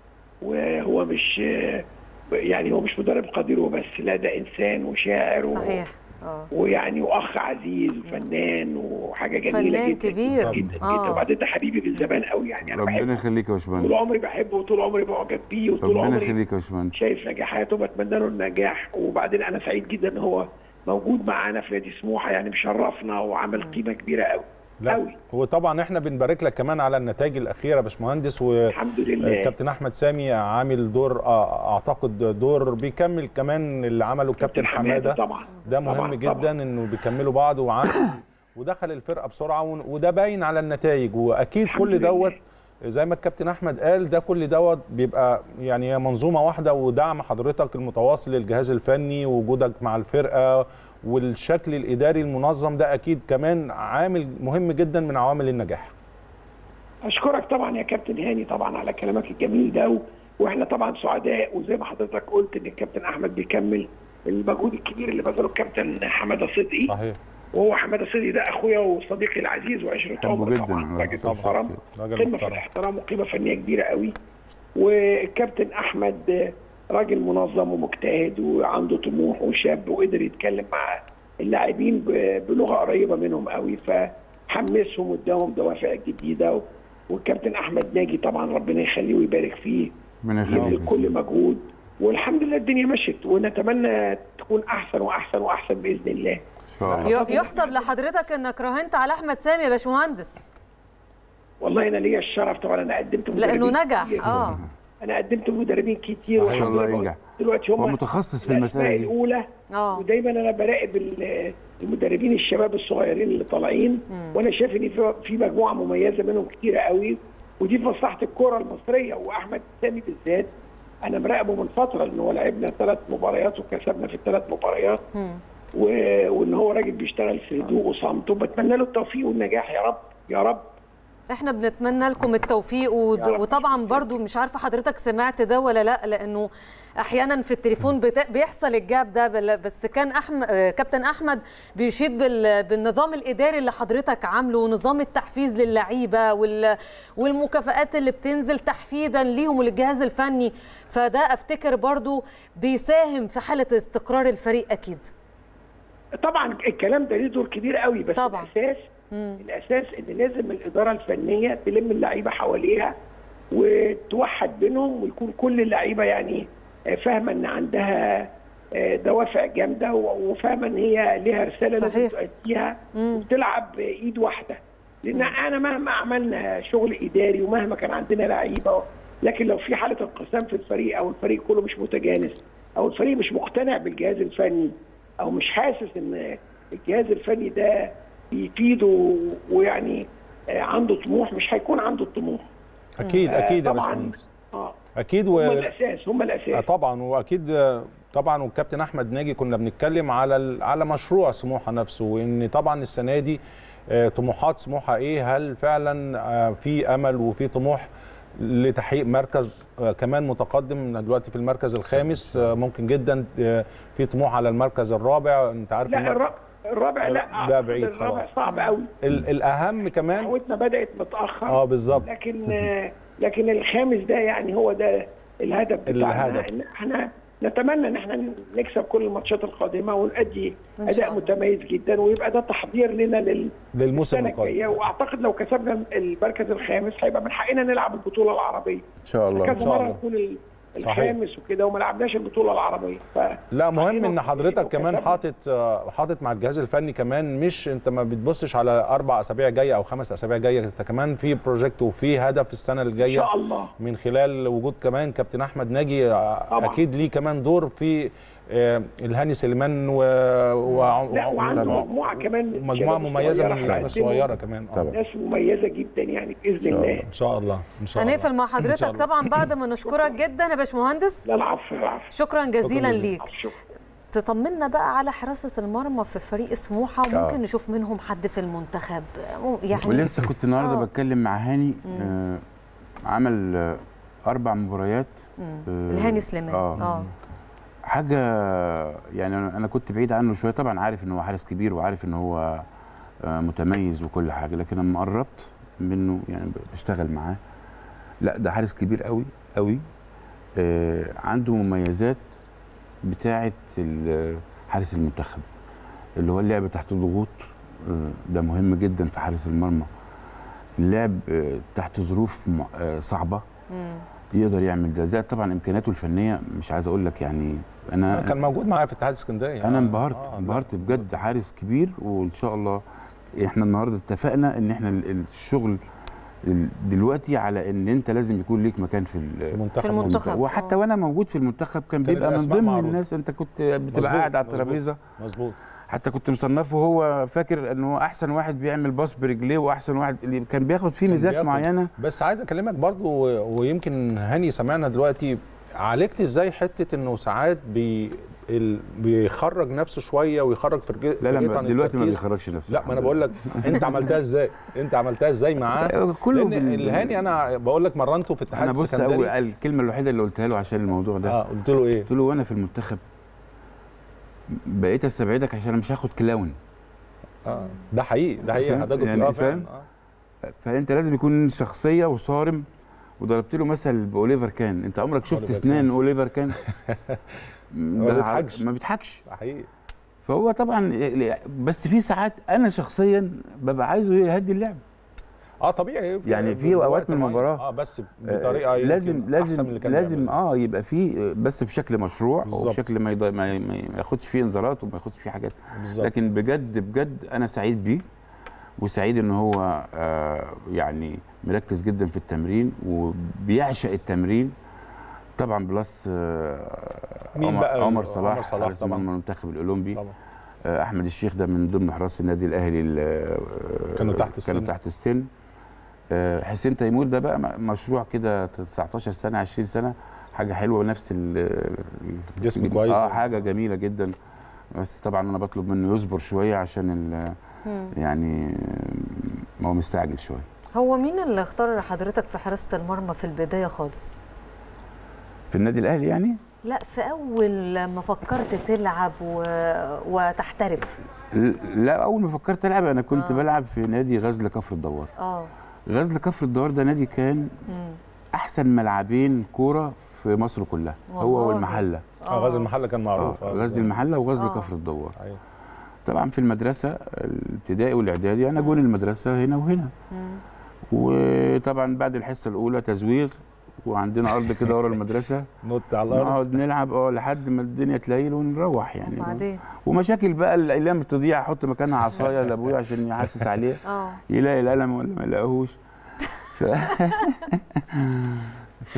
Speaker 13: وهو مش يعني هو مش مدرب قدير وبس لا ده انسان وشاعر و...
Speaker 1: صحيح اه
Speaker 13: ويعني واخ عزيز وفنان وحاجه جميله
Speaker 1: فنان
Speaker 13: جدا
Speaker 1: كبير.
Speaker 13: جدا, جدا,
Speaker 1: آه.
Speaker 13: جدا. وبعدين ده حبيبي من زمان قوي يعني انا
Speaker 3: ربنا
Speaker 13: بحبه
Speaker 3: يخليك يا
Speaker 13: طول
Speaker 3: باشمهندس
Speaker 13: عمري بحبه وطول عمري معجب بيه وطول
Speaker 3: ربنا
Speaker 13: عمري
Speaker 3: يخليك يا باشمهندس
Speaker 13: شايف نجاحاته وبتمنى له النجاح وبعدين انا سعيد جدا ان هو موجود معانا في نادي سموحه يعني مشرفنا وعمل قيمه كبيره قوي
Speaker 2: لا
Speaker 13: قوي
Speaker 2: هو طبعا احنا بنبارك لك كمان على النتائج الاخيره يا باشمهندس
Speaker 13: الحمد لله
Speaker 2: وكابتن احمد سامي عامل دور آه، اعتقد دور بيكمل كمان اللي عمله كابتن حماده
Speaker 13: طبعا
Speaker 2: ده مهم
Speaker 13: طبعاً،
Speaker 2: جدا
Speaker 13: طبعاً.
Speaker 2: انه بيكملوا بعض وعمل ودخل الفرقه بسرعه ون- وده باين على النتائج واكيد
Speaker 13: الحمد
Speaker 2: كل
Speaker 13: لله.
Speaker 2: دوت زي ما الكابتن احمد قال ده كل دوت بيبقى يعني هي منظومه واحده ودعم حضرتك المتواصل للجهاز الفني ووجودك مع الفرقه والشكل الاداري المنظم ده اكيد كمان عامل مهم جدا من عوامل النجاح
Speaker 13: اشكرك طبعا يا كابتن هاني طبعا على كلامك الجميل ده و... واحنا طبعا سعداء وزي ما حضرتك قلت ان الكابتن احمد بيكمل المجهود الكبير اللي بذله الكابتن حماده صدقي
Speaker 2: صحيح
Speaker 13: وهو حماده صدقي ده اخويا وصديقي العزيز وعشره
Speaker 3: بحبه
Speaker 13: عمري
Speaker 3: جدا
Speaker 13: طبعا راجل
Speaker 2: طبعاً.
Speaker 13: محترم
Speaker 2: راجل
Speaker 13: قمه في
Speaker 2: محترم.
Speaker 13: الاحترام وقيمه فنيه كبيره قوي والكابتن احمد راجل منظم ومجتهد وعنده طموح وشاب وقدر يتكلم مع اللاعبين ب- بلغه قريبه منهم قوي فحمسهم واداهم دوافع جديده و- والكابتن احمد ناجي طبعا ربنا يخليه ويبارك فيه
Speaker 3: ربنا
Speaker 13: يبذل
Speaker 3: يخليك
Speaker 13: كل مجهود والحمد لله الدنيا مشت ونتمنى تكون احسن واحسن واحسن باذن الله
Speaker 3: ان شاء الله
Speaker 1: ي- يحسب لحضرتك انك راهنت على احمد سامي يا باشمهندس
Speaker 13: والله انا ليا الشرف طبعا انا قدمت
Speaker 1: لانه
Speaker 13: مدربين
Speaker 1: نجح
Speaker 13: كتير.
Speaker 1: اه
Speaker 13: انا قدمت مدربين كتير
Speaker 3: ما شاء الله
Speaker 13: وحضرتك
Speaker 3: ينجح.
Speaker 13: دلوقتي هم
Speaker 3: هو متخصص في
Speaker 13: الأسماء
Speaker 3: المسألة دي
Speaker 13: الاولى
Speaker 1: اه
Speaker 13: ودايما انا براقب ال- المدربين الشباب الصغيرين اللي طالعين وانا شايف ان في- في مجموعه مميزه منهم كتيره قوي ودي في مصلحه الكره المصريه واحمد سامي بالذات انا مراقبه من فتره ان هو لعبنا ثلاث مباريات وكسبنا في الثلاث مباريات و... وان هو راجل بيشتغل في هدوء وصمت وبتمنى له التوفيق والنجاح يا رب يا رب
Speaker 1: احنا بنتمنى لكم التوفيق ود-
Speaker 13: يا رب.
Speaker 1: وطبعا برضو مش عارفه حضرتك سمعت ده ولا لا لانه احيانا في التليفون بت- بيحصل الجاب ده بل- بس كان احمد كابتن احمد بيشيد بال- بالنظام الاداري اللي حضرتك عامله ونظام التحفيز للعيبه وال- والمكافآت اللي بتنزل تحفيزا ليهم وللجهاز الفني فده افتكر برضو بيساهم في حاله استقرار الفريق اكيد
Speaker 13: طبعا الكلام ده ليه دور كبير قوي بس
Speaker 1: طبعاً.
Speaker 13: الاساس الاساس ان لازم الاداره الفنيه تلم اللعيبه حواليها وتوحد بينهم ويكون كل اللعيبه يعني آه، فاهمه ان عندها آه، دوافع جامده و- وفاهمه ان هي ليها رساله لازم
Speaker 1: صحيح.
Speaker 13: تؤديها وبتلعب بايد واحده لان انا مهما عملنا شغل اداري ومهما كان عندنا لعيبه لكن لو في حاله انقسام في الفريق او الفريق كله مش متجانس او الفريق مش مقتنع بالجهاز الفني او مش حاسس ان الجهاز الفني ده بيفيده ويعني آه، عنده طموح مش هيكون عنده الطموح
Speaker 2: اكيد
Speaker 13: آه،
Speaker 2: اكيد يا
Speaker 13: طبعاً.
Speaker 2: باشمهندس
Speaker 13: اه
Speaker 2: اكيد
Speaker 13: هم
Speaker 2: و...
Speaker 13: الاساس هم
Speaker 2: آه
Speaker 13: الاساس
Speaker 2: طبعا واكيد آه، طبعا والكابتن احمد ناجي كنا بنتكلم على ال- على مشروع سموحه نفسه وان طبعا السنه دي آه، طموحات سموحه ايه هل فعلا آه، في امل وفي طموح لتحقيق مركز آه، كمان متقدم دلوقتي في المركز الخامس آه، ممكن جدا آه، في طموح على المركز الرابع انت عارف
Speaker 13: لا
Speaker 2: المر-
Speaker 13: الرابع الرابع لا
Speaker 2: ده بعيد
Speaker 13: الرابع
Speaker 2: خلاص.
Speaker 13: صعب قوي
Speaker 2: ال- الاهم كمان
Speaker 13: دعوتنا بدات متاخر
Speaker 2: اه بالظبط
Speaker 13: لكن آه، لكن الخامس ده يعني هو ده الهدف بتاعنا
Speaker 2: الهدف.
Speaker 13: إن احنا نتمنى ان احنا نكسب كل الماتشات القادمه ونؤدي
Speaker 1: إن شاء
Speaker 13: اداء
Speaker 1: الله.
Speaker 13: متميز جدا ويبقى ده تحضير لنا لل
Speaker 2: للموسم
Speaker 13: السنه
Speaker 2: القادم
Speaker 13: الجايه واعتقد لو كسبنا المركز الخامس هيبقى من حقنا نلعب البطوله العربيه
Speaker 3: ان شاء الله
Speaker 13: كذا
Speaker 2: إن شاء
Speaker 13: مره
Speaker 2: الله.
Speaker 13: نكون ال-
Speaker 2: صحيح.
Speaker 13: الخامس وكده وما لعبناش البطوله العربيه ف
Speaker 2: لا مهم ان
Speaker 13: لو
Speaker 2: حضرتك كمان
Speaker 13: كسبنا-
Speaker 2: حاطط آه، حاطط مع الجهاز الفني كمان مش انت ما بتبصش على اربع اسابيع جايه او خمس اسابيع جايه انت كمان في بروجكت وفي هدف السنه
Speaker 13: ان
Speaker 2: الجايه
Speaker 13: شاء الله
Speaker 2: من خلال وجود كمان كابتن احمد ناجي آه،
Speaker 13: طبعاً.
Speaker 2: اكيد ليه كمان دور في آه، الهاني سليمان و... و...
Speaker 13: لا وعنده
Speaker 2: و...
Speaker 13: مجموعه كمان
Speaker 2: مجموعه
Speaker 13: شباب
Speaker 2: مميزه
Speaker 13: صغيرة
Speaker 2: من اللعيبه
Speaker 13: هيقدموا
Speaker 2: الصغيره كمان آه.
Speaker 3: طبعاً.
Speaker 13: ناس مميزه جدا يعني باذن
Speaker 3: شاء
Speaker 13: الله
Speaker 3: الله.
Speaker 2: ان شاء الله ان شاء الله
Speaker 1: هنقفل مع
Speaker 2: إن شاء
Speaker 1: حضرتك
Speaker 2: الله.
Speaker 1: طبعا بعد ما نشكرك جدا يا باشمهندس
Speaker 13: لا العفو العفو
Speaker 1: شكرا جزيلا
Speaker 2: جزيلا.
Speaker 1: ليك
Speaker 13: شكرا
Speaker 1: تطمنا بقى على حراسه المرمى في فريق سموحه وممكن نشوف منهم حد في المنتخب يعني
Speaker 3: ولسه كنت النهارده
Speaker 1: آه.
Speaker 3: بتكلم مع هاني آه عمل آه اربع مباريات
Speaker 1: مم.
Speaker 3: آه،
Speaker 1: الهاني سليمان
Speaker 3: اه
Speaker 1: اه
Speaker 3: حاجه يعني انا أنا كنت بعيد عنه شويه طبعا عارف ان هو حارس كبير وعارف ان هو آه، متميز وكل حاجه لكن لما قربت منه يعني بشتغل معاه لا ده حارس كبير قوي قوي آه، عنده مميزات بتاعه ال- حارس المنتخب اللي هو اللعب تحت ضغوط آه، ده مهم جدا في حارس المرمى اللعب آه، تحت ظروف م- آه، صعبه
Speaker 1: مم.
Speaker 3: يقدر يعمل ده زائد طبعا امكانياته الفنيه مش عايز اقول لك يعني انا
Speaker 2: كان موجود معايا في اتحاد اسكندريه
Speaker 3: انا
Speaker 2: آه،
Speaker 3: انبهرت
Speaker 2: آه،
Speaker 3: انبهرت بجد حارس كبير وان شاء الله احنا النهارده اتفقنا ان احنا ال- الشغل ال- دلوقتي على ان انت لازم يكون ليك مكان في ال-
Speaker 2: المنتخب
Speaker 1: في المنتخب
Speaker 3: وحتى
Speaker 1: آه.
Speaker 3: وانا موجود في المنتخب كان
Speaker 2: كان
Speaker 3: بيبقى من
Speaker 2: الأسماء
Speaker 3: ضمن
Speaker 2: معروضة.
Speaker 3: الناس انت كنت
Speaker 2: مظبوط،
Speaker 3: بتبقى قاعد على
Speaker 2: مظبوط.
Speaker 3: الترابيزه
Speaker 2: مظبوط
Speaker 3: حتى كنت مصنفه هو فاكر ان هو احسن واحد بيعمل باص برجليه واحسن واحد اللي كان بياخد فيه
Speaker 2: كان
Speaker 3: ميزات
Speaker 2: بياخد.
Speaker 3: معينه
Speaker 2: بس عايز اكلمك برضو و- ويمكن هاني سمعنا دلوقتي عالجت ازاي حته انه ساعات بي ال... بيخرج نفسه شويه ويخرج فرجه
Speaker 3: لا
Speaker 2: فرجته
Speaker 3: لا
Speaker 2: عن
Speaker 3: دلوقتي ما
Speaker 2: التركيز.
Speaker 3: بيخرجش نفسه
Speaker 2: لا ما انا بقول لك انت عملتها ازاي انت عملتها ازاي معاه
Speaker 3: كله
Speaker 2: لان
Speaker 3: بال-
Speaker 2: الهاني انا بقول لك مرنته في اتحاد
Speaker 3: انا بص
Speaker 2: السكندري
Speaker 3: اول الكلمه الوحيده اللي قلتها له عشان الموضوع ده
Speaker 2: اه قلت له ايه
Speaker 3: قلت له وانا في المنتخب بقيت استبعدك عشان انا مش هاخد كلاون
Speaker 2: اه ده حقيقي ده حقيقي حضرتك
Speaker 3: يعني
Speaker 2: آه
Speaker 3: فاهم؟
Speaker 2: فعلاً. آه.
Speaker 3: فانت لازم يكون شخصيه وصارم وضربت له مثل باوليفر كان انت عمرك شفت
Speaker 2: أوليفر
Speaker 3: اسنان
Speaker 2: كان.
Speaker 3: اوليفر كان
Speaker 2: ما
Speaker 3: ده
Speaker 2: بيضحكش.
Speaker 3: ما بيضحكش
Speaker 2: ده حقيقي
Speaker 3: فهو طبعا بس في ساعات انا شخصيا ببقى عايزه يهدي اللعب
Speaker 2: اه طبيعي
Speaker 3: يعني في
Speaker 2: بالوقت
Speaker 3: أوقات من
Speaker 2: معين.
Speaker 3: المباراة.
Speaker 2: اه بس
Speaker 3: آه،
Speaker 2: بطريقه يمكن
Speaker 3: لازم
Speaker 2: أحسن
Speaker 3: لازم
Speaker 2: من اللي كان
Speaker 3: لازم
Speaker 2: بيعملها.
Speaker 3: اه يبقى فيه بس بشكل مشروع
Speaker 2: بالظبط.
Speaker 3: وبشكل ما, يض... ما, ي- ما ي- ما ياخدش فيه انذارات وما ياخدش فيه حاجات
Speaker 2: بالظبط
Speaker 3: لكن بجد بجد انا سعيد بيه وسعيد ان هو آه يعني مركز جدا في التمرين وبيعشق التمرين طبعا بلس آه
Speaker 2: مين
Speaker 3: عمر,
Speaker 2: بقى؟
Speaker 3: عمر صلاح
Speaker 2: عمر صلاح
Speaker 3: حارس
Speaker 2: طبعاً.
Speaker 3: مرمى المنتخب الاولمبي
Speaker 2: طبعا
Speaker 3: آه احمد الشيخ ده من ضمن حراس النادي الاهلي ال- آه،
Speaker 2: كانوا تحت السن.
Speaker 3: كانوا تحت السن آه، حسين تيمور ده بقى م- مشروع كده 19 سنه 20 سنه حاجه حلوه نفس ال ال-
Speaker 2: جسم كويس.
Speaker 3: اه حاجه جميله جدا بس طبعا انا بطلب منه يصبر شويه عشان ال-
Speaker 1: مم.
Speaker 3: يعني ما هو مستعجل شويه
Speaker 1: هو مين اللي اختار حضرتك في حراسه المرمى في البدايه خالص
Speaker 3: في النادي الاهلي يعني
Speaker 1: لا في اول لما فكرت تلعب و... وتحترف
Speaker 3: ل- لا اول ما فكرت العب انا كنت
Speaker 1: آه.
Speaker 3: آه. بلعب في نادي غزل كفر الدوار
Speaker 1: اه
Speaker 3: غزل كفر الدوار ده نادي كان
Speaker 1: مم.
Speaker 3: احسن ملعبين كوره في مصر كلها
Speaker 1: والله.
Speaker 3: هو والمحله
Speaker 2: اه غزل المحله كان معروف
Speaker 3: آه. غزل المحله وغزل
Speaker 1: آه.
Speaker 3: كفر الدوار
Speaker 2: أيوة.
Speaker 3: طبعا في المدرسه الابتدائي والاعدادي انا جون المدرسه هنا وهنا
Speaker 1: مم.
Speaker 3: وطبعا بعد الحصه الاولى تزويغ وعندنا ارض كده ورا المدرسه
Speaker 2: نط على الارض
Speaker 3: نقعد نلعب اه لحد ما الدنيا تليل ونروح يعني
Speaker 1: وبعدين
Speaker 3: ومشاكل بقى الاقلام تضيع احط مكانها عصايه لابويا عشان يحسس عليه
Speaker 1: اه
Speaker 3: يلاقي القلم ولا ما يلاقيهوش ف... ف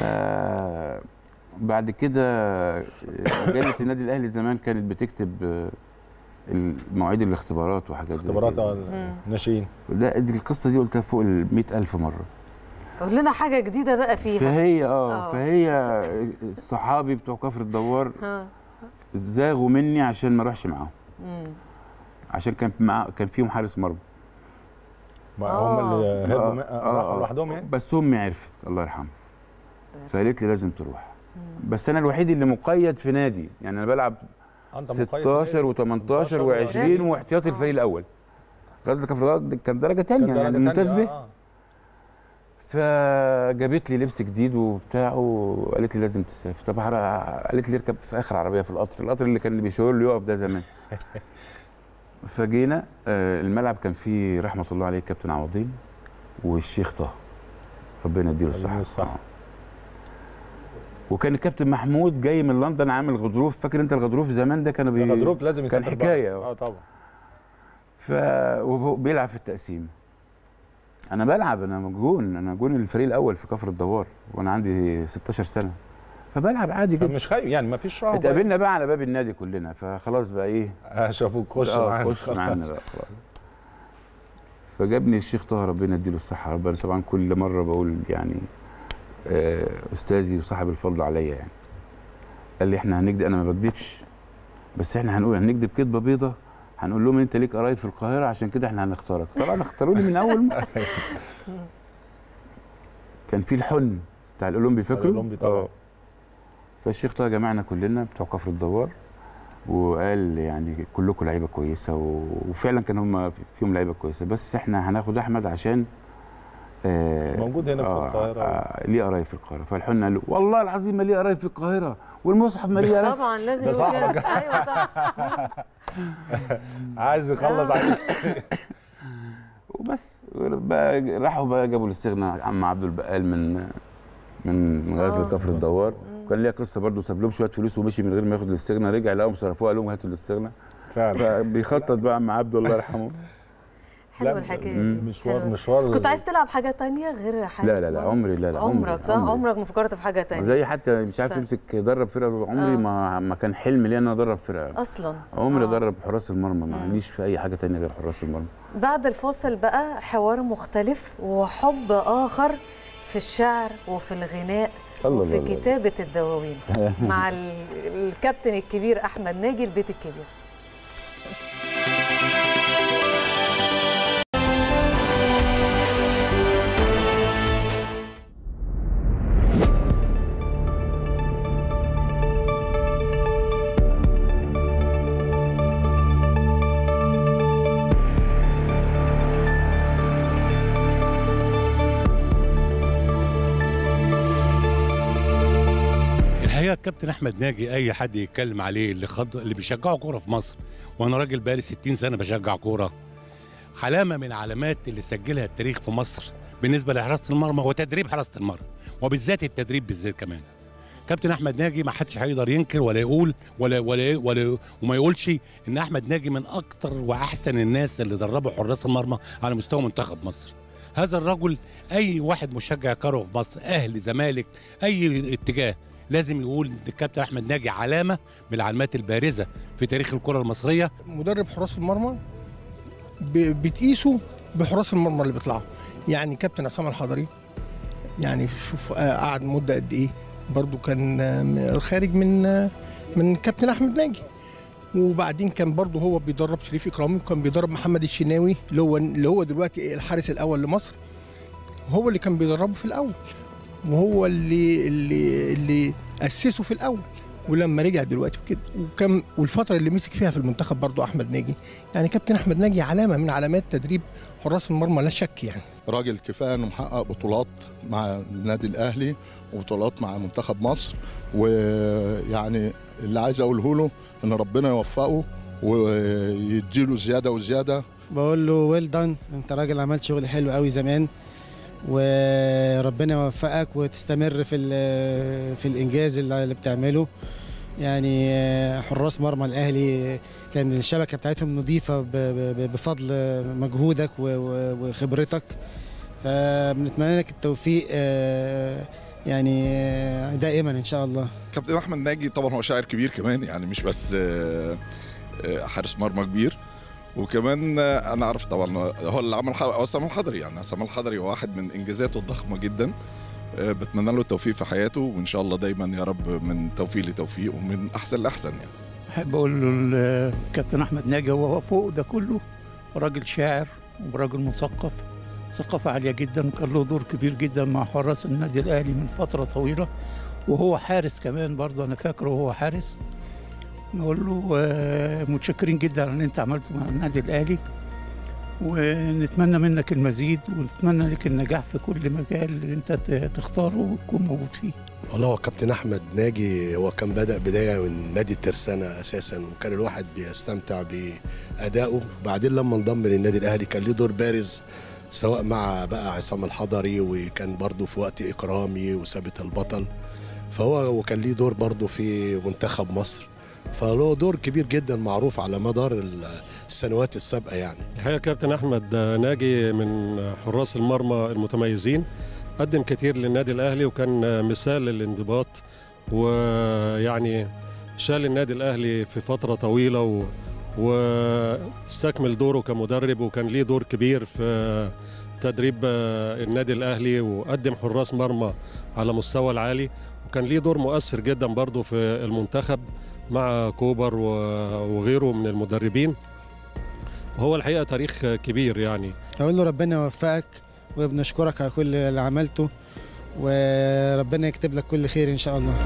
Speaker 3: بعد كده جريده النادي الاهلي زمان كانت بتكتب المواعيد الاختبارات وحاجات زي
Speaker 2: اختبارات
Speaker 3: كده.
Speaker 2: آه، الناشئين
Speaker 3: ده دي القصه دي قلتها فوق ال 100000 مره
Speaker 1: قول لنا حاجه جديده بقى فيها
Speaker 3: فهي اه
Speaker 1: آه.
Speaker 3: فهي صحابي بتوع كفر الدوار
Speaker 1: ها.
Speaker 3: زاغوا مني عشان ما اروحش معاهم
Speaker 1: مم.
Speaker 3: عشان كان مع كان فيهم حارس مرمى
Speaker 2: ما هم اللي هربوا من- راحوا لوحدهم يعني
Speaker 3: بس امي عرفت الله يرحمها فقالت لي لازم تروح بس انا الوحيد اللي مقيد في نادي يعني انا بلعب
Speaker 2: انت مقيد
Speaker 3: 16 و18 و20
Speaker 2: لازم.
Speaker 3: واحتياطي الفريق الاول غزل كفر الدوار كان درجه ثانيه
Speaker 2: كان
Speaker 3: يعني
Speaker 2: درجة
Speaker 3: ممتاز
Speaker 2: تانية،
Speaker 3: به
Speaker 2: آه.
Speaker 3: فجابت لي لبس جديد وبتاع وقالت لي لازم تسافر طب هر- قالت لي اركب في اخر عربيه في القطر القطر اللي كان اللي بيشاور له يقف ده زمان فجينا آه، الملعب كان فيه رحمه الله عليه كابتن عوضين والشيخ طه ربنا يديله الصحه آه. وكان الكابتن محمود جاي من لندن عامل غضروف فاكر انت الغضروف زمان ده كانوا بي...
Speaker 2: الغضروف لازم
Speaker 3: كان
Speaker 2: يسافر
Speaker 3: حكايه
Speaker 2: بره. اه طبعا
Speaker 3: ف وهو بيلعب في التقسيم انا بلعب انا جون انا جون الفريق الاول في كفر الدوار وانا عندي 16 سنه فبلعب عادي جدا
Speaker 2: مش خايف يعني ما فيش رهبه
Speaker 3: اتقابلنا بقى على باب النادي كلنا فخلاص بقى ايه
Speaker 2: آه، شافوك خش
Speaker 3: آه،
Speaker 2: معانا
Speaker 3: خش معانا بقى خلاص فجابني الشيخ طه ربنا يديله الصحه ربنا طبعا كل مره بقول يعني آه، استاذي وصاحب الفضل عليا يعني قال لي احنا هنكذب انا ما بكذبش بس احنا هنقول هنكذب كذبه بيضه هنقول لهم انت ليك قرايب في القاهره عشان كده احنا هنختارك طبعا اختاروني من اول ما كان في الحن بتاع الاولمبي فاكره؟
Speaker 2: الأولمبي طبعاً.
Speaker 3: آه. فالشيخ طه جمعنا كلنا بتوع كفر الدوار وقال يعني كلكم لعيبه كويسه و... وفعلا كان هم فيهم لعيبه كويسه بس احنا هناخد احمد عشان آه
Speaker 2: موجود هنا في القاهرة.
Speaker 3: آه ليه قرايب في القاهره فالحن قال له والله العظيم ما ليه قرايب في القاهره والمصحف ما ليه قرايب
Speaker 1: طبعا لازم
Speaker 2: ده
Speaker 1: يقول كده
Speaker 2: صاحبك.
Speaker 1: ايوه طبعا
Speaker 2: عايز يخلص
Speaker 1: آه.
Speaker 2: عليك
Speaker 3: وبس بقى راحوا بقى جابوا الاستغناء عم عبد البقال من من غزل
Speaker 1: آه.
Speaker 3: كفر الدوار وكان ليها قصه برضه ساب لهم شويه فلوس ومشي من غير ما ياخد الاستغناء رجع لقاهم صرفوها قال لهم هاتوا الاستغناء
Speaker 2: فعلا
Speaker 3: فبيخطط بقى عم عبده الله يرحمه
Speaker 1: حلوه الحكايه دي
Speaker 2: مشوار
Speaker 1: حلوة.
Speaker 2: مشوار
Speaker 1: بس كنت عايز تلعب حاجه تانية غير حارس
Speaker 3: لا لا لا
Speaker 1: مرمى؟
Speaker 3: عمري لا لا عمري
Speaker 1: عمرك صح
Speaker 3: عمري.
Speaker 1: عمرك ما فكرت في حاجه تانية
Speaker 3: زي حتى مش عارف
Speaker 1: طيب.
Speaker 3: يمسك يدرب فرقه عمري
Speaker 1: آه.
Speaker 3: ما ما كان حلم لي ان انا ادرب فرقه
Speaker 1: اصلا
Speaker 3: عمري
Speaker 1: آه.
Speaker 3: ادرب حراس المرمى ما عنديش في اي حاجه تانية غير حراس المرمى
Speaker 1: بعد الفاصل بقى حوار مختلف وحب اخر في الشعر وفي الغناء
Speaker 3: الله
Speaker 1: وفي
Speaker 3: الله الله.
Speaker 1: كتابه الدواوين مع ال- الكابتن الكبير احمد ناجي البيت الكبير
Speaker 14: الحقيقه الكابتن احمد ناجي اي حد يتكلم عليه اللي خد اللي بيشجعوا كوره في مصر وانا راجل بقالي 60 سنه بشجع كوره علامه من العلامات اللي سجلها التاريخ في مصر بالنسبه لحراسه المرمى وتدريب حراسه المرمى وبالذات التدريب بالذات كمان كابتن احمد ناجي ما حدش هيقدر ينكر ولا يقول ولا ولا ولا وما يقولش ان احمد ناجي من اكتر واحسن الناس اللي دربوا حراس المرمى على مستوى منتخب مصر هذا الرجل اي واحد مشجع كروي في مصر اهلي زمالك اي اتجاه لازم يقول ان الكابتن احمد ناجي علامه من العلامات البارزه في تاريخ الكره المصريه
Speaker 15: مدرب حراس المرمى ب- بتقيسه بحراس المرمى اللي بيطلعوا يعني كابتن عصام الحضري يعني شوف آه، قعد مده قد ايه برضو كان آه، خارج من آه، من كابتن احمد ناجي وبعدين كان برضو هو بيدرب شريف اكرامي وكان بيدرب محمد الشناوي اللي هو اللي هو دلوقتي الحارس الاول لمصر هو اللي كان بيدربه في الاول وهو اللي اللي اللي اسسه في الاول ولما رجع دلوقتي وكده وكم والفتره اللي مسك فيها في المنتخب برضو احمد ناجي يعني كابتن احمد ناجي علامه من علامات تدريب حراس المرمى لا شك يعني
Speaker 16: راجل كفايه انه محقق بطولات مع النادي الاهلي وبطولات مع منتخب مصر ويعني اللي عايز اقوله له ان ربنا يوفقه ويديله زياده وزياده
Speaker 17: بقول له ويل دان انت راجل عملت شغل حلو قوي زمان وربنا يوفقك وتستمر في ال- في الانجاز اللي اللي بتعمله يعني آه، حراس مرمى الاهلي كان الشبكه بتاعتهم نظيفه ب- ب- بفضل مجهودك و- و- وخبرتك فبنتمنى لك التوفيق آه، يعني آه، دائما ان شاء الله
Speaker 18: كابتن احمد ناجي طبعا هو شاعر كبير كمان يعني مش بس آه، آه، حارس مرمى كبير وكمان آه، انا عارف طبعا هو اللي عمل ح- هو عصام الحضري يعني عصام الحضري هو واحد من انجازاته الضخمه جدا آه، بتمنى له التوفيق في حياته وان شاء الله دايما يا رب من توفيق لتوفيق ومن احسن لاحسن يعني
Speaker 19: احب اقول له الكابتن احمد ناجي هو فوق ده كله راجل شاعر وراجل مثقف ثقافة عالية جدا وكان له دور كبير جدا مع حراس النادي الأهلي من فترة طويلة وهو حارس كمان برضه أنا فاكره وهو حارس نقول له آه، متشكرين جدا على اللي أنت عملته مع النادي الأهلي ونتمنى منك المزيد ونتمنى لك النجاح في كل مجال اللي أنت ت- تختاره وتكون موجود فيه
Speaker 20: والله هو كابتن احمد ناجي هو كان بدا بدايه من نادي الترسانه اساسا وكان الواحد بيستمتع بادائه بعدين لما انضم للنادي الاهلي كان ليه دور بارز سواء مع بقى عصام الحضري وكان برضه في وقت اكرامي وثابت البطل فهو وكان ليه دور برضه في منتخب مصر فله دور كبير جدا معروف على مدار السنوات السابقه يعني
Speaker 21: الحقيقه كابتن احمد ناجي من حراس المرمى المتميزين قدم كتير للنادي الاهلي وكان مثال للانضباط ويعني شال النادي الاهلي في فتره طويله و واستكمل دوره كمدرب وكان ليه دور كبير في تدريب النادي الاهلي وقدم حراس مرمى على مستوى العالي وكان ليه دور مؤثر جدا برضه في المنتخب مع كوبر و- وغيره من المدربين هو الحقيقه تاريخ كبير يعني
Speaker 17: اقول له ربنا يوفقك وبنشكرك على كل اللي عملته وربنا يكتب لك كل خير ان شاء الله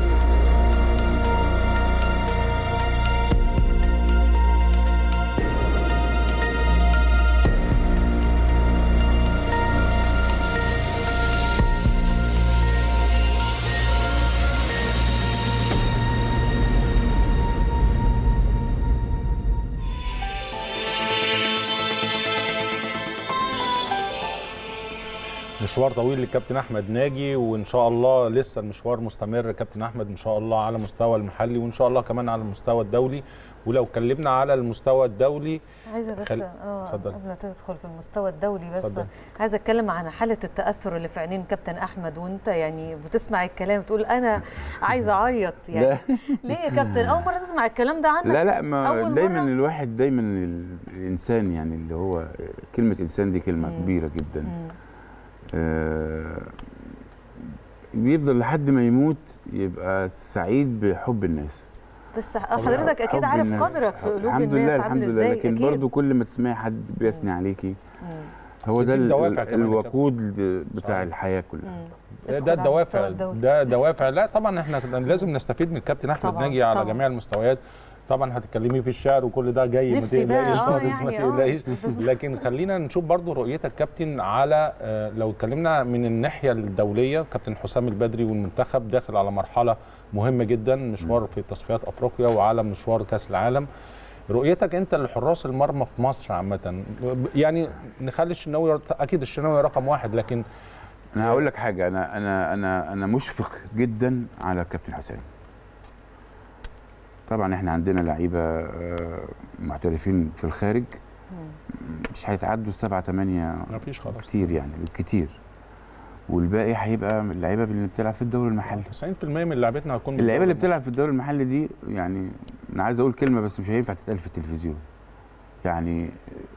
Speaker 2: مشوار طويل للكابتن احمد ناجي وان شاء الله لسه المشوار مستمر كابتن احمد ان شاء الله على مستوى المحلي وان شاء الله كمان على المستوى الدولي ولو اتكلمنا على المستوى الدولي
Speaker 1: عايزه بس
Speaker 2: خل-
Speaker 1: اه
Speaker 2: اتفضل.
Speaker 1: قبل ما تدخل في المستوى الدولي بس
Speaker 2: اتفضل.
Speaker 1: عايزه اتكلم عن حاله التاثر اللي في عينين كابتن احمد وانت يعني بتسمع الكلام تقول انا عايزه اعيط يعني
Speaker 3: لا.
Speaker 1: ليه يا كابتن اول مره تسمع الكلام ده عنك
Speaker 3: لا لا ما
Speaker 1: أول
Speaker 3: دايما
Speaker 1: مرة؟
Speaker 3: الواحد دايما ال- الانسان يعني اللي هو كلمه انسان دي كلمه كبيره جدا آه بيفضل لحد ما يموت يبقى سعيد بحب الناس
Speaker 1: بس حضرتك اكيد
Speaker 3: حب
Speaker 1: عارف
Speaker 3: الناس.
Speaker 1: قدرك في قلوب
Speaker 3: الحمد لله
Speaker 1: الناس
Speaker 3: الحمد
Speaker 1: عامل
Speaker 3: لله
Speaker 1: ازاي
Speaker 3: لكن
Speaker 1: اكيد
Speaker 3: برضو كل ما تسمعي حد بيثني عليكي هو ده
Speaker 2: تديك
Speaker 3: ال-
Speaker 2: دوافع كمان يا
Speaker 3: الوقود بتاع الحياه كلها
Speaker 2: ده الدوافع ده الدوافع لا طبعا احنا لازم نستفيد من الكابتن احمد
Speaker 1: طبعاً،
Speaker 2: ناجي على
Speaker 1: طبعاً.
Speaker 2: جميع المستويات طبعا هتتكلمي في الشعر وكل ده جاي ما
Speaker 1: نفسي بقى،
Speaker 2: تقلقيش
Speaker 1: آه،
Speaker 2: خالص ما
Speaker 1: يعني، آه،
Speaker 2: تقلقيش
Speaker 1: بالظبط.
Speaker 2: لكن خلينا نشوف برضو رؤيتك كابتن على آه، لو اتكلمنا من الناحيه الدوليه كابتن حسام البدري والمنتخب داخل على مرحله مهمه جدا مشوار في تصفيات افريقيا وعلى مشوار كاس العالم رؤيتك انت لحراس المرمى في مصر عامه يعني نخلي الشناوي اكيد الشناوي رقم واحد لكن
Speaker 3: انا هقول لك حاجه انا انا انا انا مشفق جدا على كابتن حسام طبعا احنا عندنا لعيبه آه، محترفين في الخارج مش هيتعدوا السبعه ثمانيه
Speaker 2: مفيش خلاص
Speaker 3: كتير يعني كتير والباقي هيبقى اللعيبه اللي بتلعب في الدوري المحلي
Speaker 2: 90% من لعبتنا هتكون
Speaker 3: اللعيبه اللي
Speaker 2: بالدوري
Speaker 3: بتلعب في الدوري المحلي دي يعني انا عايز اقول كلمه بس مش هينفع تتقال في التلفزيون يعني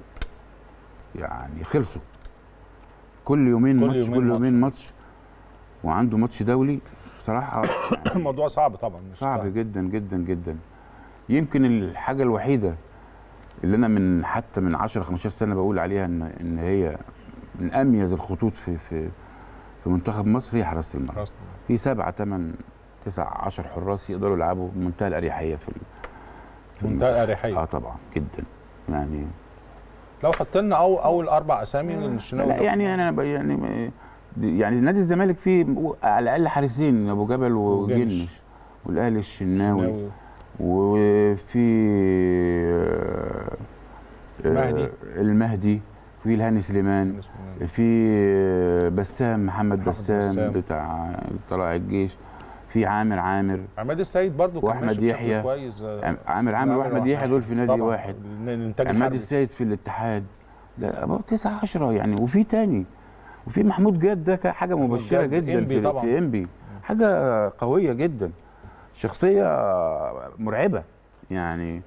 Speaker 3: يعني خلصوا كل يومين
Speaker 2: كل
Speaker 3: ماتش
Speaker 2: يومين
Speaker 3: كل
Speaker 2: ماتش.
Speaker 3: يومين ماتش وعنده ماتش دولي بصراحه
Speaker 2: الموضوع صعب طبعا مش
Speaker 3: صعب جدا جدا جدا يمكن الحاجه الوحيده اللي انا من حتى من 10 15 سنه بقول عليها ان ان هي من اميز الخطوط في في في منتخب مصر هي حراسه المرمى في سبعة ثمان تسع 10 حراس يقدروا يلعبوا بمنتهى الاريحيه في ال- في
Speaker 2: منتهى
Speaker 3: المنتخب.
Speaker 2: الأريحية.
Speaker 3: اه طبعا جدا يعني
Speaker 2: لو حط لنا أو اول اربع اسامي للشناوي
Speaker 3: لا يعني انا ب- يعني م- يعني نادي الزمالك فيه على الاقل حارسين ابو جبل
Speaker 2: وجنش.
Speaker 3: وجنش والاهلي الشناوي
Speaker 2: الشناوي.
Speaker 3: وفي آه،
Speaker 2: المهدي.
Speaker 3: آه، المهدي في الهاني سليمان في آه، بسام محمد بسام,
Speaker 2: بسام.
Speaker 3: بتاع طلائع الجيش في عامر عامر
Speaker 2: عماد السيد برضو كان
Speaker 3: واحمد
Speaker 2: ماشي بشكل
Speaker 3: يحيى
Speaker 2: كويس آه،
Speaker 3: عم- عامر عامر واحمد يحيى دول في نادي
Speaker 2: طبعاً.
Speaker 3: واحد
Speaker 2: الانتاج
Speaker 3: عماد
Speaker 2: الحربي.
Speaker 3: السيد في الاتحاد لا أبو تسعة عشرة يعني وفي تاني وفي محمود جاد ده كان حاجه مبشره
Speaker 2: جاد،
Speaker 3: جدا
Speaker 2: إنبي
Speaker 3: في,
Speaker 2: طبعاً.
Speaker 3: في انبي حاجه قويه جدا شخصيه مرعبه يعني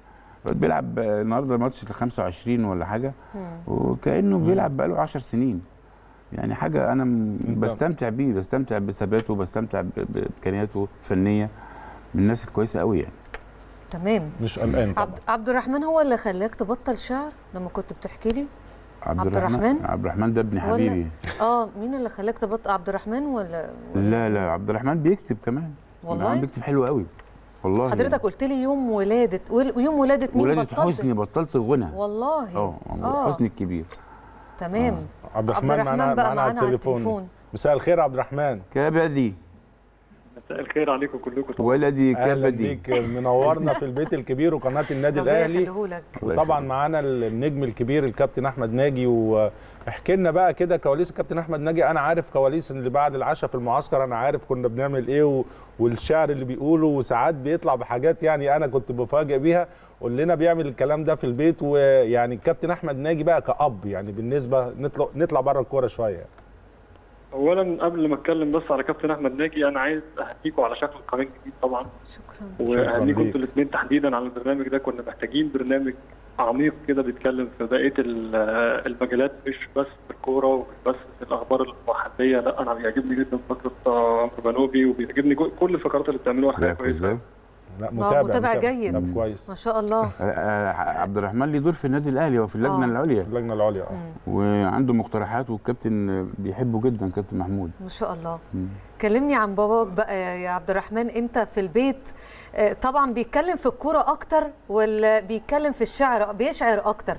Speaker 3: بيلعب آه، النهارده ماتش ال 25 ولا حاجه وكانه بيلعب بقاله 10 سنين يعني حاجه انا م- بستمتع بيه بستمتع بثباته بستمتع ب- بامكانياته الفنيه من الناس الكويسه قوي يعني
Speaker 1: تمام
Speaker 2: مش قلقان
Speaker 1: عبد, عبد الرحمن هو اللي خلاك تبطل شعر لما كنت بتحكي لي عبد الرحمن؟
Speaker 3: عبد الرحمن ده ابن
Speaker 1: ولا-
Speaker 3: حبيبي
Speaker 1: اه مين اللي خلاك تبطل عبد الرحمن ولا
Speaker 3: لا لا عبد الرحمن بيكتب كمان
Speaker 1: والله؟
Speaker 3: عبد الرحمن بيكتب حلو قوي والله
Speaker 1: حضرتك قلت لي يوم ولادة ول- يوم ولادة مين
Speaker 3: ولادة
Speaker 1: بطلت
Speaker 3: حسني بطلت الغنى
Speaker 1: والله
Speaker 3: اه
Speaker 1: آه.
Speaker 3: حسني الكبير
Speaker 1: تمام
Speaker 2: عبد الرحمن
Speaker 1: عبد الرحمن
Speaker 2: معانا
Speaker 1: بقى
Speaker 2: معانا على
Speaker 1: معانا على
Speaker 2: التليفون
Speaker 1: التليفون.
Speaker 2: مساء الخير عبد الرحمن
Speaker 3: كبدي
Speaker 4: مساء الخير عليكم كلكم طبعا
Speaker 3: ولدي
Speaker 2: اهلا
Speaker 3: كبدي
Speaker 2: بيك منورنا في البيت الكبير وقناه النادي
Speaker 1: ربنا
Speaker 2: الاهلي
Speaker 1: يخليهولك.
Speaker 2: وطبعا معانا النجم الكبير الكابتن احمد ناجي واحكي لنا بقى كده كواليس الكابتن احمد ناجي انا عارف كواليس اللي بعد العشاء في المعسكر انا عارف كنا بنعمل ايه و... والشعر اللي بيقوله وساعات بيطلع بحاجات يعني انا كنت بفاجئ بيها قول لنا بيعمل الكلام ده في البيت ويعني الكابتن احمد ناجي بقى كأب يعني بالنسبه نطلع نطلع بره الكوره شويه
Speaker 4: اولا قبل ما اتكلم بس على كابتن احمد ناجي انا عايز اهنيكم على شكل قناه جديد طبعا
Speaker 1: شكرا
Speaker 4: واهنيكم
Speaker 2: ليك.
Speaker 4: انتوا الاثنين تحديدا على البرنامج ده كنا محتاجين برنامج عميق كده بيتكلم في بقيه ال- المجالات مش بس في الكوره ومش بس في الاخبار المحليه لا انا بيعجبني جدا فقره عمرو بنوبي وبيعجبني جو- كل الفقرات اللي بتعملوها حاجه كويسه
Speaker 3: ازاي
Speaker 2: لا
Speaker 1: ما هو متابع جيد
Speaker 2: طب كويس
Speaker 1: ما شاء الله
Speaker 3: آه، آه، عبد الرحمن ليه دور في النادي الاهلي وفي اللجنه
Speaker 1: آه.
Speaker 3: العليا
Speaker 2: اللجنه العليا اه
Speaker 3: وعنده مقترحات والكابتن بيحبه جدا كابتن محمود
Speaker 1: ما شاء الله
Speaker 3: مم.
Speaker 1: كلمني عن باباك بقى يا عبد الرحمن انت في البيت آه، طبعا بيتكلم في الكوره اكتر ولا بيتكلم في الشعر بيشعر اكتر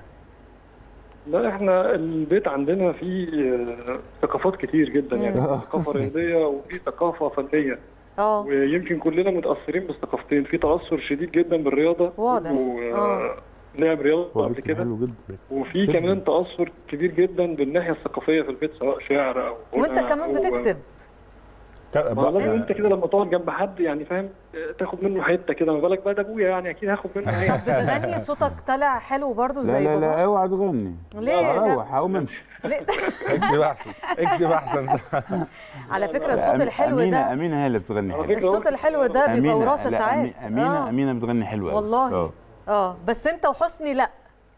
Speaker 4: لا احنا البيت عندنا فيه آه، ثقافات كتير جدا يعني
Speaker 1: مم.
Speaker 4: ثقافه رياضيه وفي ثقافه فنيه
Speaker 1: اه
Speaker 4: ويمكن كلنا متاثرين بالثقافتين في تاثر شديد جدا بالرياضه
Speaker 1: واضح.
Speaker 4: و-
Speaker 1: آه.
Speaker 4: لعب رياضه
Speaker 3: هو
Speaker 4: قبل
Speaker 3: بيكتب
Speaker 4: كده
Speaker 3: حلو جدا
Speaker 4: وفي
Speaker 3: جداً.
Speaker 4: كمان تاثر كبير جدا بالناحيه الثقافيه في البيت سواء شعر او غنى
Speaker 1: وانت كمان
Speaker 4: أو-
Speaker 1: بتكتب
Speaker 4: ما لازم انت كده لما تقعد جنب حد يعني فاهم آه، تاخد منه حته كده ما بالك بقى ده ابويا يعني اكيد هاخد منه حته
Speaker 1: بتغني صوتك طلع حلو برضو
Speaker 3: لا
Speaker 1: زي
Speaker 3: لا
Speaker 1: باباك
Speaker 3: لا اوعى تغني
Speaker 1: ليه يا
Speaker 3: روح
Speaker 1: كابتن؟
Speaker 3: هقوم امشي
Speaker 1: ليه؟
Speaker 2: اكتب احسن اكتب احسن
Speaker 1: على فكره
Speaker 3: لا،
Speaker 1: الصوت
Speaker 3: أم-
Speaker 1: الحلو
Speaker 3: امينه
Speaker 1: ده
Speaker 3: امينه هي اللي بتغني حلو
Speaker 1: الصوت الحلو ده بيبقى
Speaker 3: أمينة-
Speaker 1: وراثه
Speaker 3: لا،
Speaker 1: ساعات
Speaker 3: أمي- امينه
Speaker 1: آه.
Speaker 3: امينه بتغني حلو أوي.
Speaker 1: والله
Speaker 3: آه.
Speaker 1: اه بس انت وحسني لا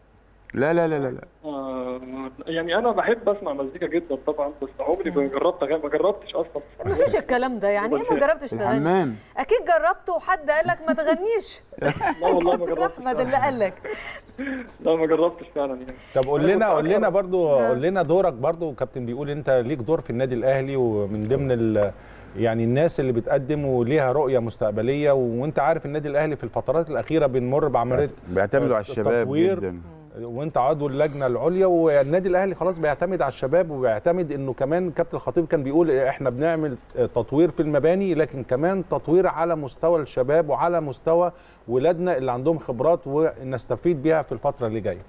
Speaker 3: لا لا لا لا لا
Speaker 4: آه، يعني انا بحب اسمع مزيكا جدا طبعا بس عمري ما جربت أغني- ما جربتش اصلا
Speaker 1: ما فيش الكلام ده يعني ايه ما جربتش تغني
Speaker 3: الحمام
Speaker 1: اكيد جربت وحد قال لك ما تغنيش
Speaker 4: لا والله ما جربتش
Speaker 1: احمد اللي قال لك
Speaker 4: لا ما جربتش فعلا يعني
Speaker 2: طب قول
Speaker 4: أنا
Speaker 2: لنا
Speaker 4: كنت
Speaker 2: قول لنا
Speaker 4: أكتر-
Speaker 2: برضو قول لنا دورك برضو كابتن بيقول انت ليك دور في النادي الاهلي ومن ضمن ال يعني الناس اللي بتقدم وليها رؤيه مستقبليه وانت عارف النادي الاهلي في الفترات الاخيره بنمر بعمليه
Speaker 3: بيعتمدوا على الشباب
Speaker 2: تطوير.
Speaker 3: جدا
Speaker 2: وانت عضو اللجنه العليا والنادي الاهلي خلاص بيعتمد على الشباب وبيعتمد انه كمان كابتن الخطيب كان بيقول احنا بنعمل تطوير في المباني لكن كمان تطوير على مستوى الشباب وعلى مستوى ولادنا اللي عندهم خبرات ونستفيد بيها في الفتره اللي جايه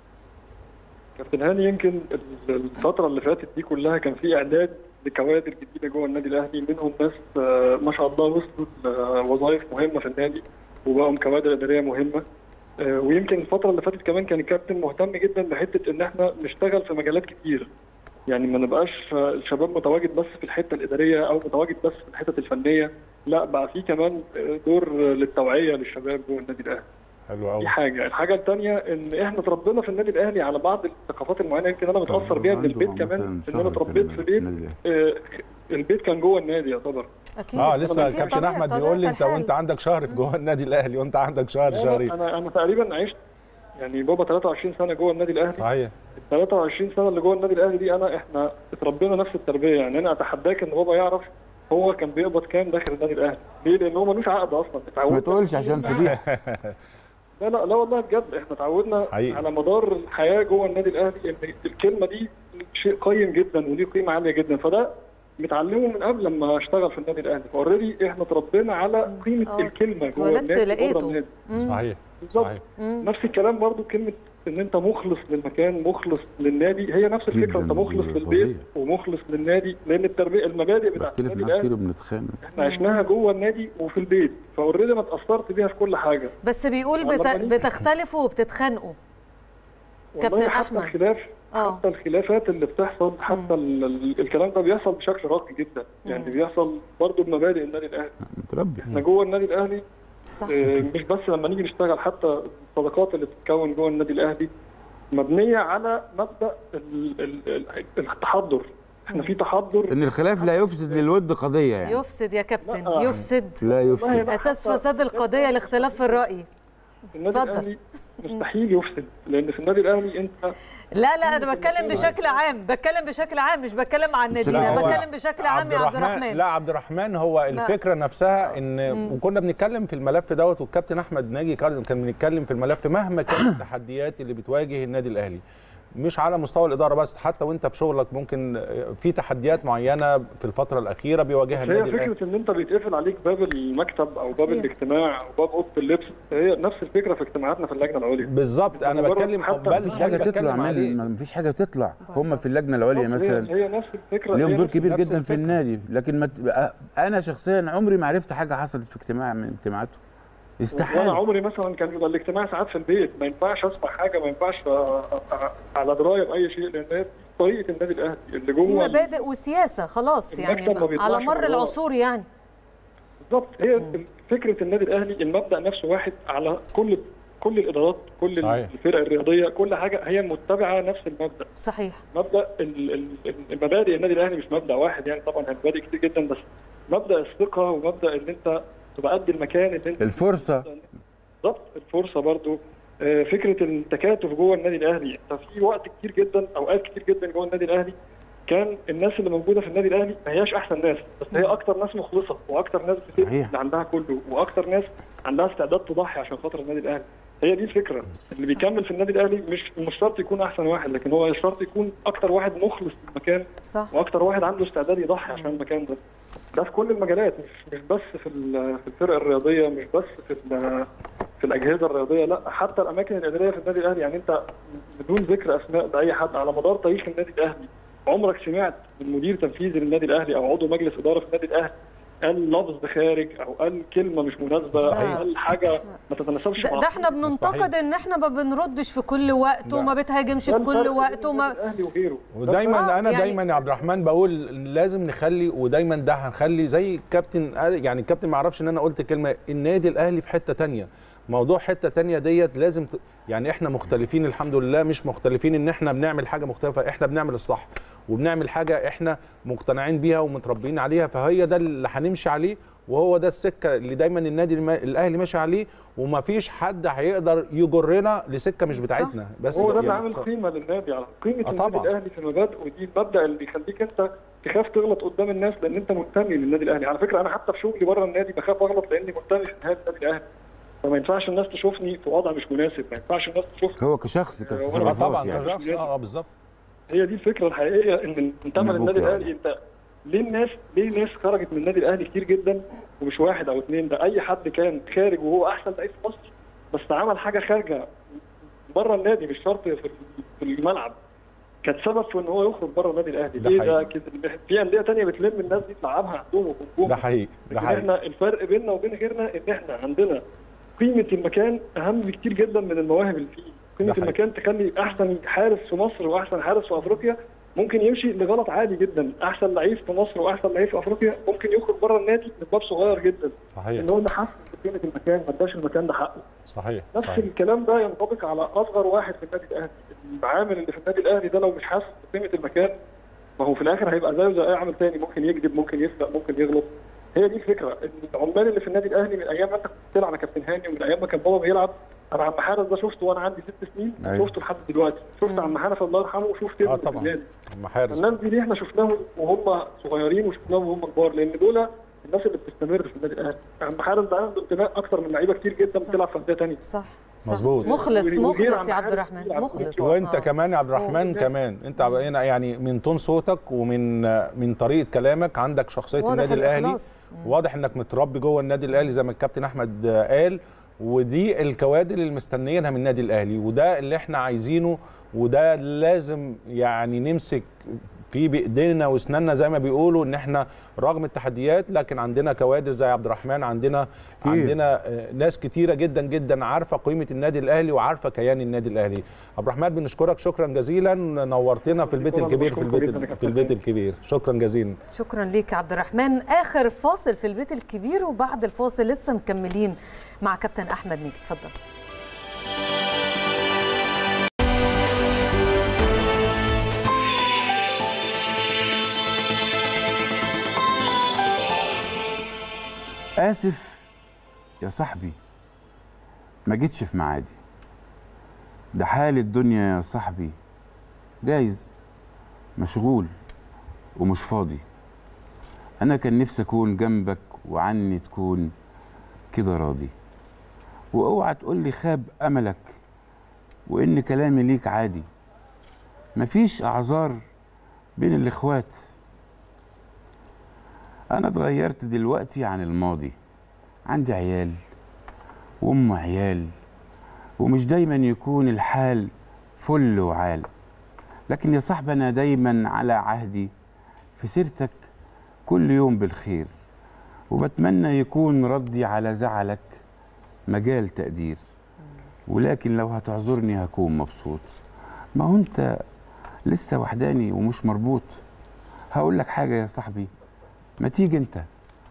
Speaker 4: كابتن هاني يمكن ال- الفترة اللي فاتت دي كلها كان في إعداد لكوادر جديدة جوه النادي الأهلي منهم ناس آه، ما شاء الله وصلوا لوظائف مهمة في النادي وبقوا كوادر إدارية مهمة آه، ويمكن الفترة اللي فاتت كمان كان الكابتن مهتم جدا بحتة إن إحنا نشتغل في مجالات كتير يعني ما نبقاش آه، الشباب متواجد بس في الحتة الإدارية أو متواجد بس في الحتة الفنية لا بقى في كمان آه، دور آه، للتوعية للشباب جوه النادي الأهلي
Speaker 2: حلو قوي
Speaker 4: دي حاجه الحاجه الثانيه ان احنا اتربينا في النادي الاهلي على بعض الثقافات المعينه يمكن انا متاثر بيها من
Speaker 3: عنده
Speaker 4: البيت
Speaker 3: مثلاً
Speaker 4: كمان ان
Speaker 3: شهر
Speaker 4: انا اتربيت في بيت
Speaker 3: النادي الأهلي.
Speaker 4: آه، البيت كان جوه النادي يعتبر
Speaker 1: اكيد
Speaker 2: اه لسه
Speaker 4: أكيد
Speaker 2: كابتن
Speaker 1: طبيعي-
Speaker 2: احمد
Speaker 1: طبيعة
Speaker 2: بيقول لي انت
Speaker 1: الحال.
Speaker 2: وانت عندك شهر في جوه النادي الاهلي وانت عندك شهر
Speaker 4: لا، لا،
Speaker 2: شهرين
Speaker 4: انا انا تقريبا عشت يعني بابا 23 سنه جوه النادي الاهلي
Speaker 2: صحيح
Speaker 4: ال 23 سنه اللي جوه النادي الاهلي دي انا احنا اتربينا نفس التربيه يعني انا اتحداك ان بابا يعرف هو كان بيقبض كام داخل النادي الاهلي ليه؟ لان هو ملوش عقد اصلا
Speaker 3: بس ما
Speaker 4: اتعودنا
Speaker 3: تقولش عشان فضيحه
Speaker 4: لا لا لا والله بجد احنا اتعودنا
Speaker 2: حقيقي.
Speaker 4: على مدار الحياه جوه النادي الاهلي ان الكلمه دي شيء قيم جدا وليه قيمه عاليه جدا فده متعلمه من قبل لما اشتغل في النادي الاهلي فاوريدي احنا اتربينا على قيمه
Speaker 1: آه.
Speaker 4: الكلمه جوه
Speaker 1: اتولدت
Speaker 4: النادي وبره
Speaker 1: لقيته.
Speaker 4: النادي
Speaker 1: مم.
Speaker 2: صحيح
Speaker 4: بالظبط
Speaker 2: صحيح
Speaker 1: مم.
Speaker 4: نفس الكلام برضو كلمه ان انت مخلص للمكان مخلص للنادي هي نفس الفكره
Speaker 3: جداً،
Speaker 4: انت مخلص
Speaker 3: فظيع.
Speaker 4: للبيت ومخلص للنادي لان التربيه المبادئ بتاعت
Speaker 3: بختلف
Speaker 4: النادي
Speaker 3: معاك
Speaker 4: الاهلي
Speaker 3: كتير وبنتخانق
Speaker 4: احنا عشناها جوه النادي وفي البيت فاوريدي انا اتاثرت بيها في كل حاجه
Speaker 1: بس بيقول
Speaker 4: والله
Speaker 1: بت...
Speaker 4: بني.
Speaker 1: بتختلفوا وبتتخانقوا
Speaker 4: والله
Speaker 1: كابتن
Speaker 4: حتى
Speaker 1: أحمد.
Speaker 4: الخلاف
Speaker 1: اه
Speaker 4: حتى الخلافات اللي بتحصل حتى ال- ال- الكلام ده بيحصل بشكل راقي جدا يعني بيحصل برضه بمبادئ النادي الاهلي
Speaker 3: متربي
Speaker 4: احنا جوه النادي الاهلي
Speaker 1: صح.
Speaker 4: آه، مش بس لما نيجي نشتغل حتى الصداقات اللي بتتكون جوه النادي الاهلي مبنيه على مبدا ال- ال- ال- التحضر احنا في تحضر
Speaker 3: ان الخلاف لا يفسد للود قضيه يعني
Speaker 1: يفسد يا كابتن
Speaker 4: لا.
Speaker 1: يفسد
Speaker 3: لا يفسد
Speaker 1: اساس فساد القضيه الاختلاف في الراي
Speaker 4: النادي
Speaker 1: اتفضل.
Speaker 4: الاهلي مستحيل يفسد لان في النادي الاهلي انت
Speaker 1: لا لا انا بتكلم بشكل عام بتكلم بشكل عام مش بتكلم عن النادي
Speaker 2: لا،
Speaker 1: انا
Speaker 2: هو
Speaker 1: بتكلم بشكل عام يا عبد الرحمن
Speaker 2: لا عبد الرحمن هو الفكره نفسها ان
Speaker 1: مم.
Speaker 2: وكنا بنتكلم في الملف دوت والكابتن احمد ناجي كان كان بنتكلم في الملف مهما كانت التحديات اللي بتواجه النادي الاهلي مش على مستوى الاداره بس حتى وانت في شغلك ممكن في تحديات معينه في الفتره الاخيره بيواجهها
Speaker 4: هي
Speaker 2: النادي الاهلي
Speaker 4: فكره ان انت بيتقفل عليك باب المكتب او باب
Speaker 1: صحيح.
Speaker 4: الاجتماع او باب اوضه اللبس هي نفس الفكره في اجتماعاتنا في اللجنه العليا
Speaker 2: بالظبط انا
Speaker 4: مجرد
Speaker 2: بتكلم
Speaker 4: حتى
Speaker 2: بل
Speaker 3: مفيش حاجه
Speaker 2: بتكلم
Speaker 3: تطلع
Speaker 2: عليه.
Speaker 3: من مفيش حاجه تطلع هم في اللجنه العليا مثلا
Speaker 4: هي, هي نفس الفكره
Speaker 3: ليهم
Speaker 4: هي
Speaker 3: دور
Speaker 4: نفس-
Speaker 3: كبير
Speaker 4: نفس
Speaker 3: جدا في
Speaker 4: الفكرة.
Speaker 3: النادي لكن ما ت- انا شخصيا عمري ما عرفت حاجه حصلت في اجتماع من اجتماعاته
Speaker 4: وانا
Speaker 3: استحاله
Speaker 4: عمري مثلا كان بيبقى الاجتماع ساعات في البيت ما ينفعش اسمع حاجه ما ينفعش أ- أ- أ- على درايه باي شيء لان هي دي طريقه النادي الاهلي اللي
Speaker 1: دي
Speaker 4: جوه
Speaker 1: مبادئ وسياسه خلاص يعني
Speaker 4: المكتب ما بيطلعش
Speaker 1: على مر
Speaker 4: بره.
Speaker 1: العصور يعني
Speaker 4: بالظبط هي فكره النادي الاهلي المبدا نفسه واحد على كل كل الادارات كل
Speaker 2: صحيح.
Speaker 4: الفرق الرياضيه كل حاجه هي متبعه نفس المبدا
Speaker 1: صحيح
Speaker 4: مبدا ال- ال- المبادئ النادي الاهلي مش مبدا واحد يعني طبعا هي مبادئ كتير جدا بس مبدا الثقه ومبدا ان انت تبقى قد المكان ان انت
Speaker 3: الفرصه
Speaker 4: بالظبط الفرصه برضو آه، فكره التكاتف جوه النادي الاهلي انت في وقت كتير جدا اوقات كتير جدا جوه النادي الاهلي كان الناس اللي موجوده في النادي الاهلي ما هياش احسن ناس بس هي اكتر ناس مخلصه واكتر ناس بتدي
Speaker 3: صحيح.
Speaker 4: اللي عندها كله واكتر ناس عندها استعداد تضحي عشان خاطر النادي الاهلي هي دي الفكره اللي بيكمل في النادي الاهلي مش مش شرط يكون احسن واحد لكن هو شرط يكون اكتر واحد مخلص للمكان
Speaker 1: صح
Speaker 4: واكتر واحد عنده استعداد يضحي عشان المكان ده ده في كل المجالات مش مش بس في ال- في الفرق الرياضيه مش بس في ال- في الاجهزه الرياضيه لا حتى الاماكن الاداريه في النادي الاهلي يعني انت بدون ذكر اسماء باي حد على مدار تاريخ النادي الاهلي عمرك سمعت من مدير تنفيذي للنادي الاهلي او عضو مجلس اداره في النادي الاهلي قال لفظ خارج او قال كلمه مش مناسبه او
Speaker 1: صحيح.
Speaker 4: قال حاجه ما تتناسبش
Speaker 1: ده,
Speaker 4: مع
Speaker 1: ده احنا بننتقد ان احنا ما بنردش في كل وقت وما بتهاجمش
Speaker 4: ده
Speaker 1: في كل
Speaker 4: الفرق
Speaker 1: وقت
Speaker 4: بين
Speaker 1: وما
Speaker 4: الاهلي وغيره
Speaker 2: ودايما
Speaker 1: آه،
Speaker 2: انا
Speaker 1: يعني-
Speaker 2: دايما يا عبد الرحمن بقول لازم نخلي ودايما ده هنخلي زي الكابتن قال- يعني الكابتن ما اعرفش ان انا قلت كلمه النادي الاهلي في حته تانية موضوع حته تانية ديت لازم ت... يعني احنا مختلفين الحمد لله مش مختلفين ان احنا بنعمل حاجه مختلفه احنا بنعمل الصح وبنعمل حاجه احنا مقتنعين بيها ومتربيين عليها فهي ده اللي هنمشي عليه وهو ده السكه اللي دايما النادي الم- الاهلي ماشي عليه ومفيش حد هيقدر يجرنا لسكه مش بتاعتنا بس
Speaker 4: هو ده اللي
Speaker 2: يعني
Speaker 4: عامل قيمه للنادي على قيمه
Speaker 2: آه
Speaker 4: النادي
Speaker 2: طبعاً.
Speaker 4: الاهلي في مبادئه ودي المبدا اللي بيخليك انت تخاف تغلط قدام الناس لان انت منتمي للنادي الاهلي على فكره انا حتى في شغلي بره النادي بخاف اغلط لاني منتمي في نهايه النادي الاهلي فما ينفعش الناس تشوفني في وضع مش مناسب ما ينفعش الناس تشوفني
Speaker 3: هو كشخص
Speaker 2: آه
Speaker 3: كتصرفات
Speaker 2: طبعا
Speaker 3: يعني
Speaker 2: كشخص اه بالظبط
Speaker 4: هي دي الفكره الحقيقيه ان انتمى
Speaker 3: مبروك
Speaker 4: للنادي
Speaker 3: يا رب.
Speaker 4: الاهلي انت ليه الناس ليه الناس خرجت من النادي الاهلي كتير جدا ومش واحد او اثنين ده اي حد كان خارج وهو احسن لعيب في مصر بس عمل حاجه خارجه بره النادي مش شرط في في الملعب كانت سبب في ان هو يخرج بره النادي الاهلي
Speaker 2: ده
Speaker 4: ليه ده
Speaker 2: حقيقي.
Speaker 4: كده في انديه تانية بتلم الناس دي تلعبها عندهم وجمهور
Speaker 2: ده حقيقي ده
Speaker 4: لكن
Speaker 2: حقيقي
Speaker 4: احنا الفرق بيننا وبين غيرنا ان احنا عندنا قيمه المكان اهم بكتير جدا من المواهب اللي فيه قيمه
Speaker 2: حقيقي.
Speaker 4: المكان تخلي احسن حارس في مصر واحسن حارس في افريقيا ممكن يمشي لغلط عالي جدا احسن لعيب في مصر واحسن لعيب في افريقيا ممكن يخرج بره النادي من باب صغير جدا
Speaker 2: صحيح
Speaker 4: ان هو اللي حس بقيمه المكان ما اداش المكان ده حقه
Speaker 2: صحيح
Speaker 4: نفس
Speaker 2: صحيح
Speaker 4: الكلام ده ينطبق على اصغر واحد في النادي الاهلي العامل اللي في النادي الاهلي ده لو مش حاسس بقيمه المكان ما هو في الاخر هيبقى زيه زي اي عامل تاني ممكن يكذب ممكن يسرق ممكن يغلط هي دي الفكره العمال اللي في النادي الاهلي من ايام ما انت كنت بتلعب يا كابتن هاني ومن ايام ما كان بابا بيلعب انا عم حارس ده شفته وانا عندي ست سنين
Speaker 2: أيوة.
Speaker 4: شفته لحد دلوقتي شفت عم حنف الله يرحمه وشفت ابنه
Speaker 2: اه
Speaker 4: في
Speaker 2: طبعا
Speaker 4: النادي
Speaker 2: محارس
Speaker 4: الناس دي ليه احنا شفناهم وهم صغيرين وشفناهم وهم كبار لان دول الناس اللي بتستمر في النادي الاهلي عم حارس ده عنده انتماء اكتر من لعيبه كتير جدا بتلعب في انديه ثانيه
Speaker 1: صح
Speaker 2: مظبوط
Speaker 1: مخلص
Speaker 4: وغير
Speaker 1: مخلص
Speaker 4: عن
Speaker 1: يا عبد
Speaker 4: حارس
Speaker 1: الرحمن
Speaker 4: بيلعب
Speaker 1: مخلص
Speaker 2: وانت
Speaker 1: آه.
Speaker 2: كمان يا عبد الرحمن
Speaker 4: هو ده.
Speaker 2: كمان انت هنا يعني من تون صوتك ومن من طريقه كلامك عندك شخصيه
Speaker 1: واضح
Speaker 2: النادي الاهلي
Speaker 1: الإخلاص.
Speaker 2: واضح انك متربي جوه النادي الاهلي زي ما الكابتن احمد قال ودي الكوادر اللي مستنيينها من النادي الاهلي وده اللي احنا عايزينه وده لازم يعني نمسك في بايدينا واسناننا زي ما بيقولوا ان احنا رغم التحديات لكن عندنا كوادر زي عبد الرحمن عندنا
Speaker 3: كتير.
Speaker 2: عندنا آه، ناس كتيره جدا جدا عارفه قيمه النادي الاهلي وعارفه كيان النادي الاهلي عبد الرحمن بنشكرك شكرا جزيلا نورتنا في البيت
Speaker 4: شكراً
Speaker 2: الكبير في
Speaker 4: لكم
Speaker 2: البيت
Speaker 4: جداً يا
Speaker 2: في
Speaker 4: كابتن
Speaker 2: البيت الكبير شكرا جزيلا
Speaker 1: شكرا ليك يا عبد الرحمن اخر فاصل في البيت الكبير وبعد الفاصل لسه مكملين مع كابتن احمد نجد اتفضل
Speaker 3: اسف يا صاحبي ما جيتش في ميعادي ده حال الدنيا يا صاحبي جايز مشغول ومش فاضي انا كان نفسي اكون جنبك وعني تكون كده راضي واوعى تقول لي خاب املك وان كلامي ليك عادي مفيش اعذار بين الاخوات انا اتغيرت دلوقتي عن الماضي عندي عيال وام عيال ومش دايما يكون الحال فل وعال لكن يا صاحبي انا دايما على عهدي في سيرتك كل يوم بالخير وبتمنى يكون ردي على زعلك مجال تقدير ولكن لو هتعذرني هكون مبسوط ما هو انت لسه وحداني ومش مربوط هقول لك حاجه يا صاحبي ما تيجي انت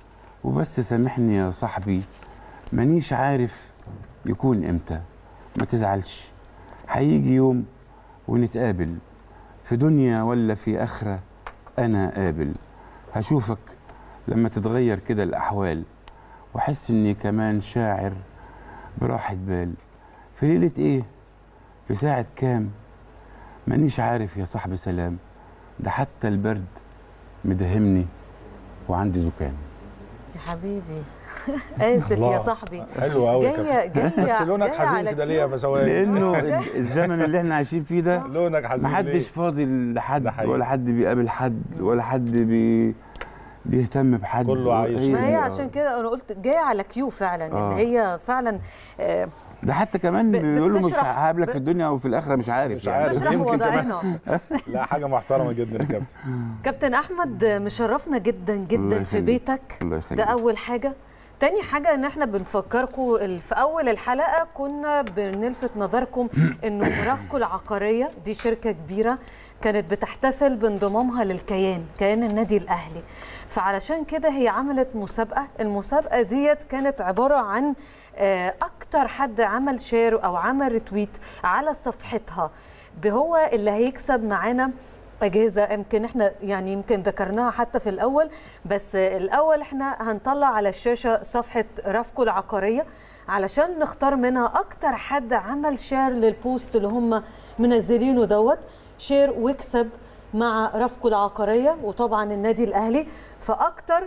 Speaker 3: وبس سامحني يا صاحبي مانيش عارف يكون امتى ما تزعلش هيجي يوم ونتقابل في دنيا ولا في اخره انا قابل هشوفك لما تتغير كده الاحوال واحس اني كمان شاعر براحه بال في ليله ايه في ساعه كام مانيش عارف يا صاحبي سلام ده حتى البرد مدهمني وعندي زكام
Speaker 1: يا حبيبي اسف يا
Speaker 2: الله.
Speaker 1: صاحبي
Speaker 2: حلو قوي
Speaker 1: جايه جايه
Speaker 2: بس لونك
Speaker 1: جاية
Speaker 2: حزين
Speaker 1: على
Speaker 2: كده ليه يا
Speaker 1: كيوت.
Speaker 2: بسواني
Speaker 3: لانه الزمن اللي احنا عايشين فيه ده
Speaker 2: لونك حزين
Speaker 3: محدش
Speaker 2: ليه؟
Speaker 3: فاضي لحد
Speaker 2: حقيقي.
Speaker 3: ولا حد بيقابل حد ولا حد بي بيهتم بحد
Speaker 2: كله عايش.
Speaker 1: ما هي
Speaker 3: دي-
Speaker 1: عشان كده انا قلت جايه على كيو فعلا
Speaker 3: آه.
Speaker 1: ان هي فعلا آه،
Speaker 3: ده حتى كمان بيقول له مش
Speaker 1: بتشرح-
Speaker 3: هقابلك
Speaker 1: ب-
Speaker 3: في الدنيا وفي الاخره مش عارف
Speaker 2: مش عارف
Speaker 1: بتشرح
Speaker 2: يمكن كمان.
Speaker 1: وضعنا
Speaker 2: لا حاجه محترمه جدا يا كابتن
Speaker 1: كابتن احمد مشرفنا جدا
Speaker 3: الله
Speaker 1: جدا في
Speaker 3: يخليك.
Speaker 1: بيتك
Speaker 3: الله
Speaker 1: ده
Speaker 3: يخليك
Speaker 1: اول حاجه تاني حاجة ان احنا بنفكركم ال- في اول الحلقة كنا بنلفت نظركم انه رافكو العقارية دي شركة كبيرة كانت بتحتفل بانضمامها للكيان كيان النادي الاهلي فعلشان كده هي عملت مسابقة المسابقة ديت كانت عبارة عن آه، اكتر حد عمل شير او عمل ريتويت على صفحتها هو اللي هيكسب معانا أجهزة يمكن احنا يعني يمكن ذكرناها حتى في الأول بس الأول احنا هنطلع على الشاشة صفحة رافكو العقارية علشان نختار منها أكتر حد عمل شير للبوست اللي هم منزلينه دوت شير واكسب مع رافكو العقارية وطبعا النادي الأهلي فأكتر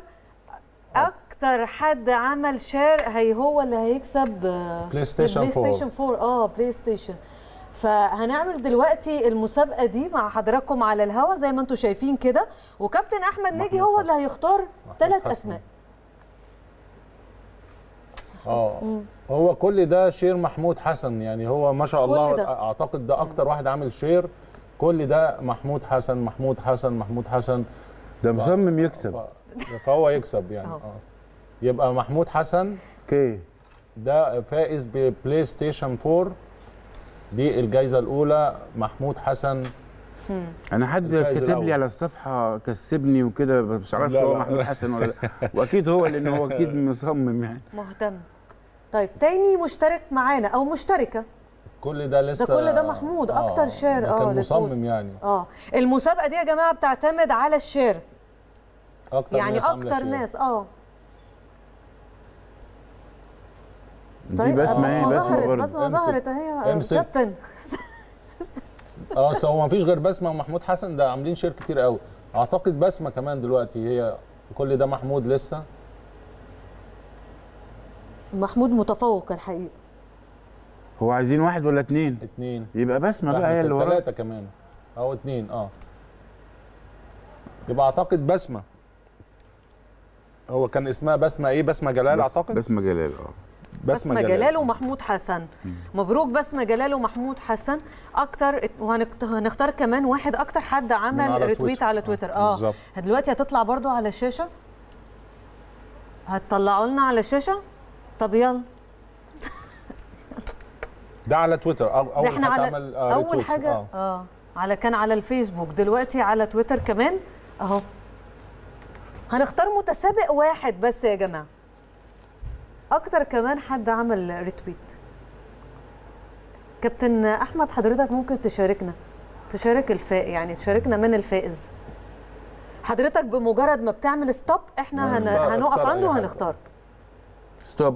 Speaker 1: أكتر حد عمل شير هي هو اللي هيكسب آه،
Speaker 2: بلاي ستيشن
Speaker 1: بلاي
Speaker 2: 4.
Speaker 1: ستيشن 4 اه بلاي ستيشن فهنعمل دلوقتي المسابقه دي مع حضراتكم على الهوا زي ما انتم شايفين كده وكابتن احمد ناجي هو اللي هيختار ثلاث
Speaker 2: حسن.
Speaker 1: اسماء
Speaker 2: اه هو كل ده شير محمود حسن يعني هو ما شاء
Speaker 1: كل
Speaker 2: الله
Speaker 1: ده.
Speaker 2: اعتقد ده اكتر واحد عامل شير كل ده محمود حسن محمود حسن محمود حسن
Speaker 3: ده مصمم يكسب
Speaker 2: فهو يكسب يعني
Speaker 1: أهو.
Speaker 2: اه يبقى محمود حسن
Speaker 3: اوكي
Speaker 2: ده فائز ببلاي ستيشن 4 دي الجائزه الاولى محمود حسن
Speaker 3: انا حد
Speaker 2: الفائز
Speaker 3: كتب
Speaker 2: الأول.
Speaker 3: لي على الصفحه كسبني وكده بس مش عارف
Speaker 2: لا،
Speaker 3: هو
Speaker 2: لا.
Speaker 3: محمود حسن ولا لا واكيد هو لان هو اكيد مصمم يعني
Speaker 1: مهتم طيب تاني مشترك معانا او مشتركه
Speaker 2: كل ده لسه
Speaker 1: ده كل ده محمود اكتر شير
Speaker 2: ده
Speaker 1: اه
Speaker 2: كان
Speaker 1: للبوست.
Speaker 2: مصمم يعني
Speaker 1: اه المسابقه دي يا جماعه بتعتمد على الشير
Speaker 2: اكتر
Speaker 1: يعني
Speaker 2: ناس عاملة
Speaker 1: اكتر
Speaker 2: شير.
Speaker 1: ناس اه
Speaker 3: دي
Speaker 1: طيب
Speaker 3: بسمه ايه
Speaker 1: بسمه
Speaker 3: بسمه
Speaker 1: ظهرت
Speaker 3: برضه
Speaker 1: بسمه
Speaker 2: امسك.
Speaker 1: ظهرت اهي
Speaker 2: امسك.
Speaker 1: كابتن
Speaker 2: اه اصل هو ما فيش غير بسمه ومحمود حسن ده عاملين شير كتير قوي اعتقد بسمه كمان دلوقتي هي كل ده محمود لسه
Speaker 1: محمود متفوق الحقيقه
Speaker 3: هو عايزين واحد ولا اتنين
Speaker 2: اتنين
Speaker 3: يبقى بسمه بقى هي اللي وراك
Speaker 2: ثلاثه كمان او اتنين اه يبقى اعتقد بسمه هو كان اسمها بسمه ايه بسمه جلال
Speaker 3: بس
Speaker 2: اعتقد
Speaker 3: بسمه جلال اه
Speaker 1: بسمة جلال ومحمود حسن مبروك بسمة جلال ومحمود حسن اكتر وهنختار كمان واحد اكتر حد عمل
Speaker 2: على
Speaker 1: ريتويت
Speaker 2: تويتر.
Speaker 1: على تويتر اه
Speaker 2: بالظبط.
Speaker 1: دلوقتي هتطلع برضو على الشاشه هتطلعوا لنا على الشاشه طب يلا
Speaker 2: ده على تويتر أو اول
Speaker 1: احنا
Speaker 2: حد
Speaker 1: على
Speaker 2: عمل آه،
Speaker 1: اول
Speaker 2: ريتويت.
Speaker 1: حاجه
Speaker 2: آه.
Speaker 1: اه على كان على الفيسبوك دلوقتي على تويتر كمان اهو هنختار متسابق واحد بس يا جماعه اكتر كمان حد عمل ريتويت كابتن احمد حضرتك ممكن تشاركنا تشارك الفائز يعني تشاركنا من الفائز حضرتك بمجرد ما بتعمل ستوب احنا هن...
Speaker 3: اختار-
Speaker 1: هنقف
Speaker 3: اختار
Speaker 1: عنده
Speaker 3: أي حاجة.
Speaker 1: وهنختار
Speaker 3: ستوب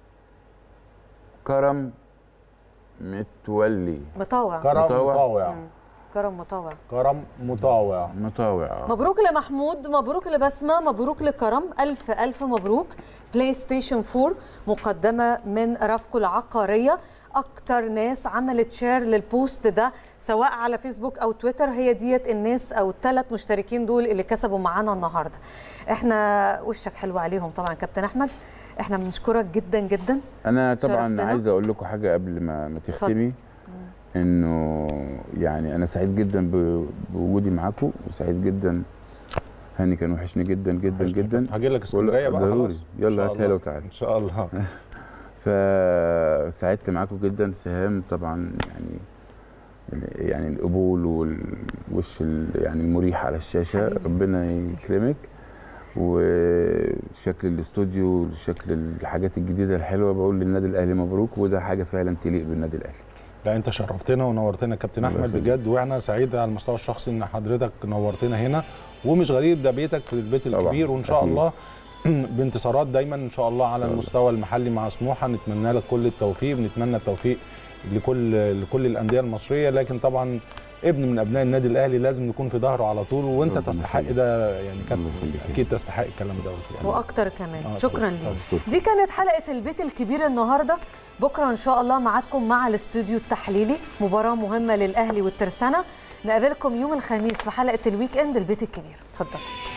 Speaker 3: كرم متولي
Speaker 1: مطاوع
Speaker 2: كرم
Speaker 3: مطاوع.
Speaker 2: مطاوع
Speaker 1: مم. كرم مطاوع
Speaker 2: كرم مطاوع
Speaker 3: مطاوع
Speaker 1: مبروك لمحمود مبروك لبسمة مبروك لكرم ألف ألف مبروك بلاي ستيشن 4 مقدمة من رافكو العقارية أكتر ناس عملت شير للبوست ده سواء على فيسبوك أو تويتر هي ديت الناس أو الثلاث مشتركين دول اللي كسبوا معانا النهاردة احنا وشك حلو عليهم طبعا كابتن أحمد احنا بنشكرك جدا جدا
Speaker 3: انا طبعا
Speaker 1: شرفتنا.
Speaker 3: عايز اقول لكم حاجه قبل ما ما تختمي انه يعني انا سعيد جدا ب- بوجودي معاكم وسعيد جدا هاني كان وحشني جدا جدا جدا
Speaker 2: هاجي لك اسكندريه بقى
Speaker 3: ضروري
Speaker 2: خلاص.
Speaker 3: يلا
Speaker 2: إن شاء
Speaker 3: هات هلا
Speaker 2: الله.
Speaker 3: وتعالى
Speaker 2: ان شاء الله
Speaker 3: فسعدت معاكم جدا سهام طبعا يعني ال- يعني القبول والوش ال- يعني المريح على الشاشه ربنا يكرمك وشكل الاستوديو شكل الحاجات الجديده الحلوه بقول للنادي الاهلي مبروك وده حاجه فعلا تليق بالنادي الاهلي
Speaker 2: لا انت شرفتنا ونورتنا يا كابتن
Speaker 3: الله
Speaker 2: احمد
Speaker 3: يخليك.
Speaker 2: بجد واحنا سعيد على المستوى الشخصي ان حضرتك نورتنا هنا ومش غريب ده بيتك في البيت
Speaker 3: طبعاً،
Speaker 2: الكبير وان شاء
Speaker 3: أكيد.
Speaker 2: الله بانتصارات دايما ان شاء الله على المستوى المحلي مع سموحه نتمنى لك كل التوفيق بنتمنى التوفيق لكل لكل الانديه المصريه لكن طبعا ابن من ابناء النادي الاهلي لازم نكون في ظهره على طول وانت
Speaker 3: ربنا
Speaker 2: تستحق
Speaker 3: يخليك.
Speaker 2: ده يعني كابتن اكيد تستحق الكلام دوت يعني
Speaker 1: واكتر كمان
Speaker 2: آه،
Speaker 1: شكرا
Speaker 2: طبعاً.
Speaker 1: ليك دي كانت حلقه البيت الكبير النهارده بكره ان شاء الله معاكم مع الاستوديو التحليلي مباراه مهمه للاهلي والترسانه نقابلكم يوم الخميس في حلقه الويك اند البيت الكبير اتفضل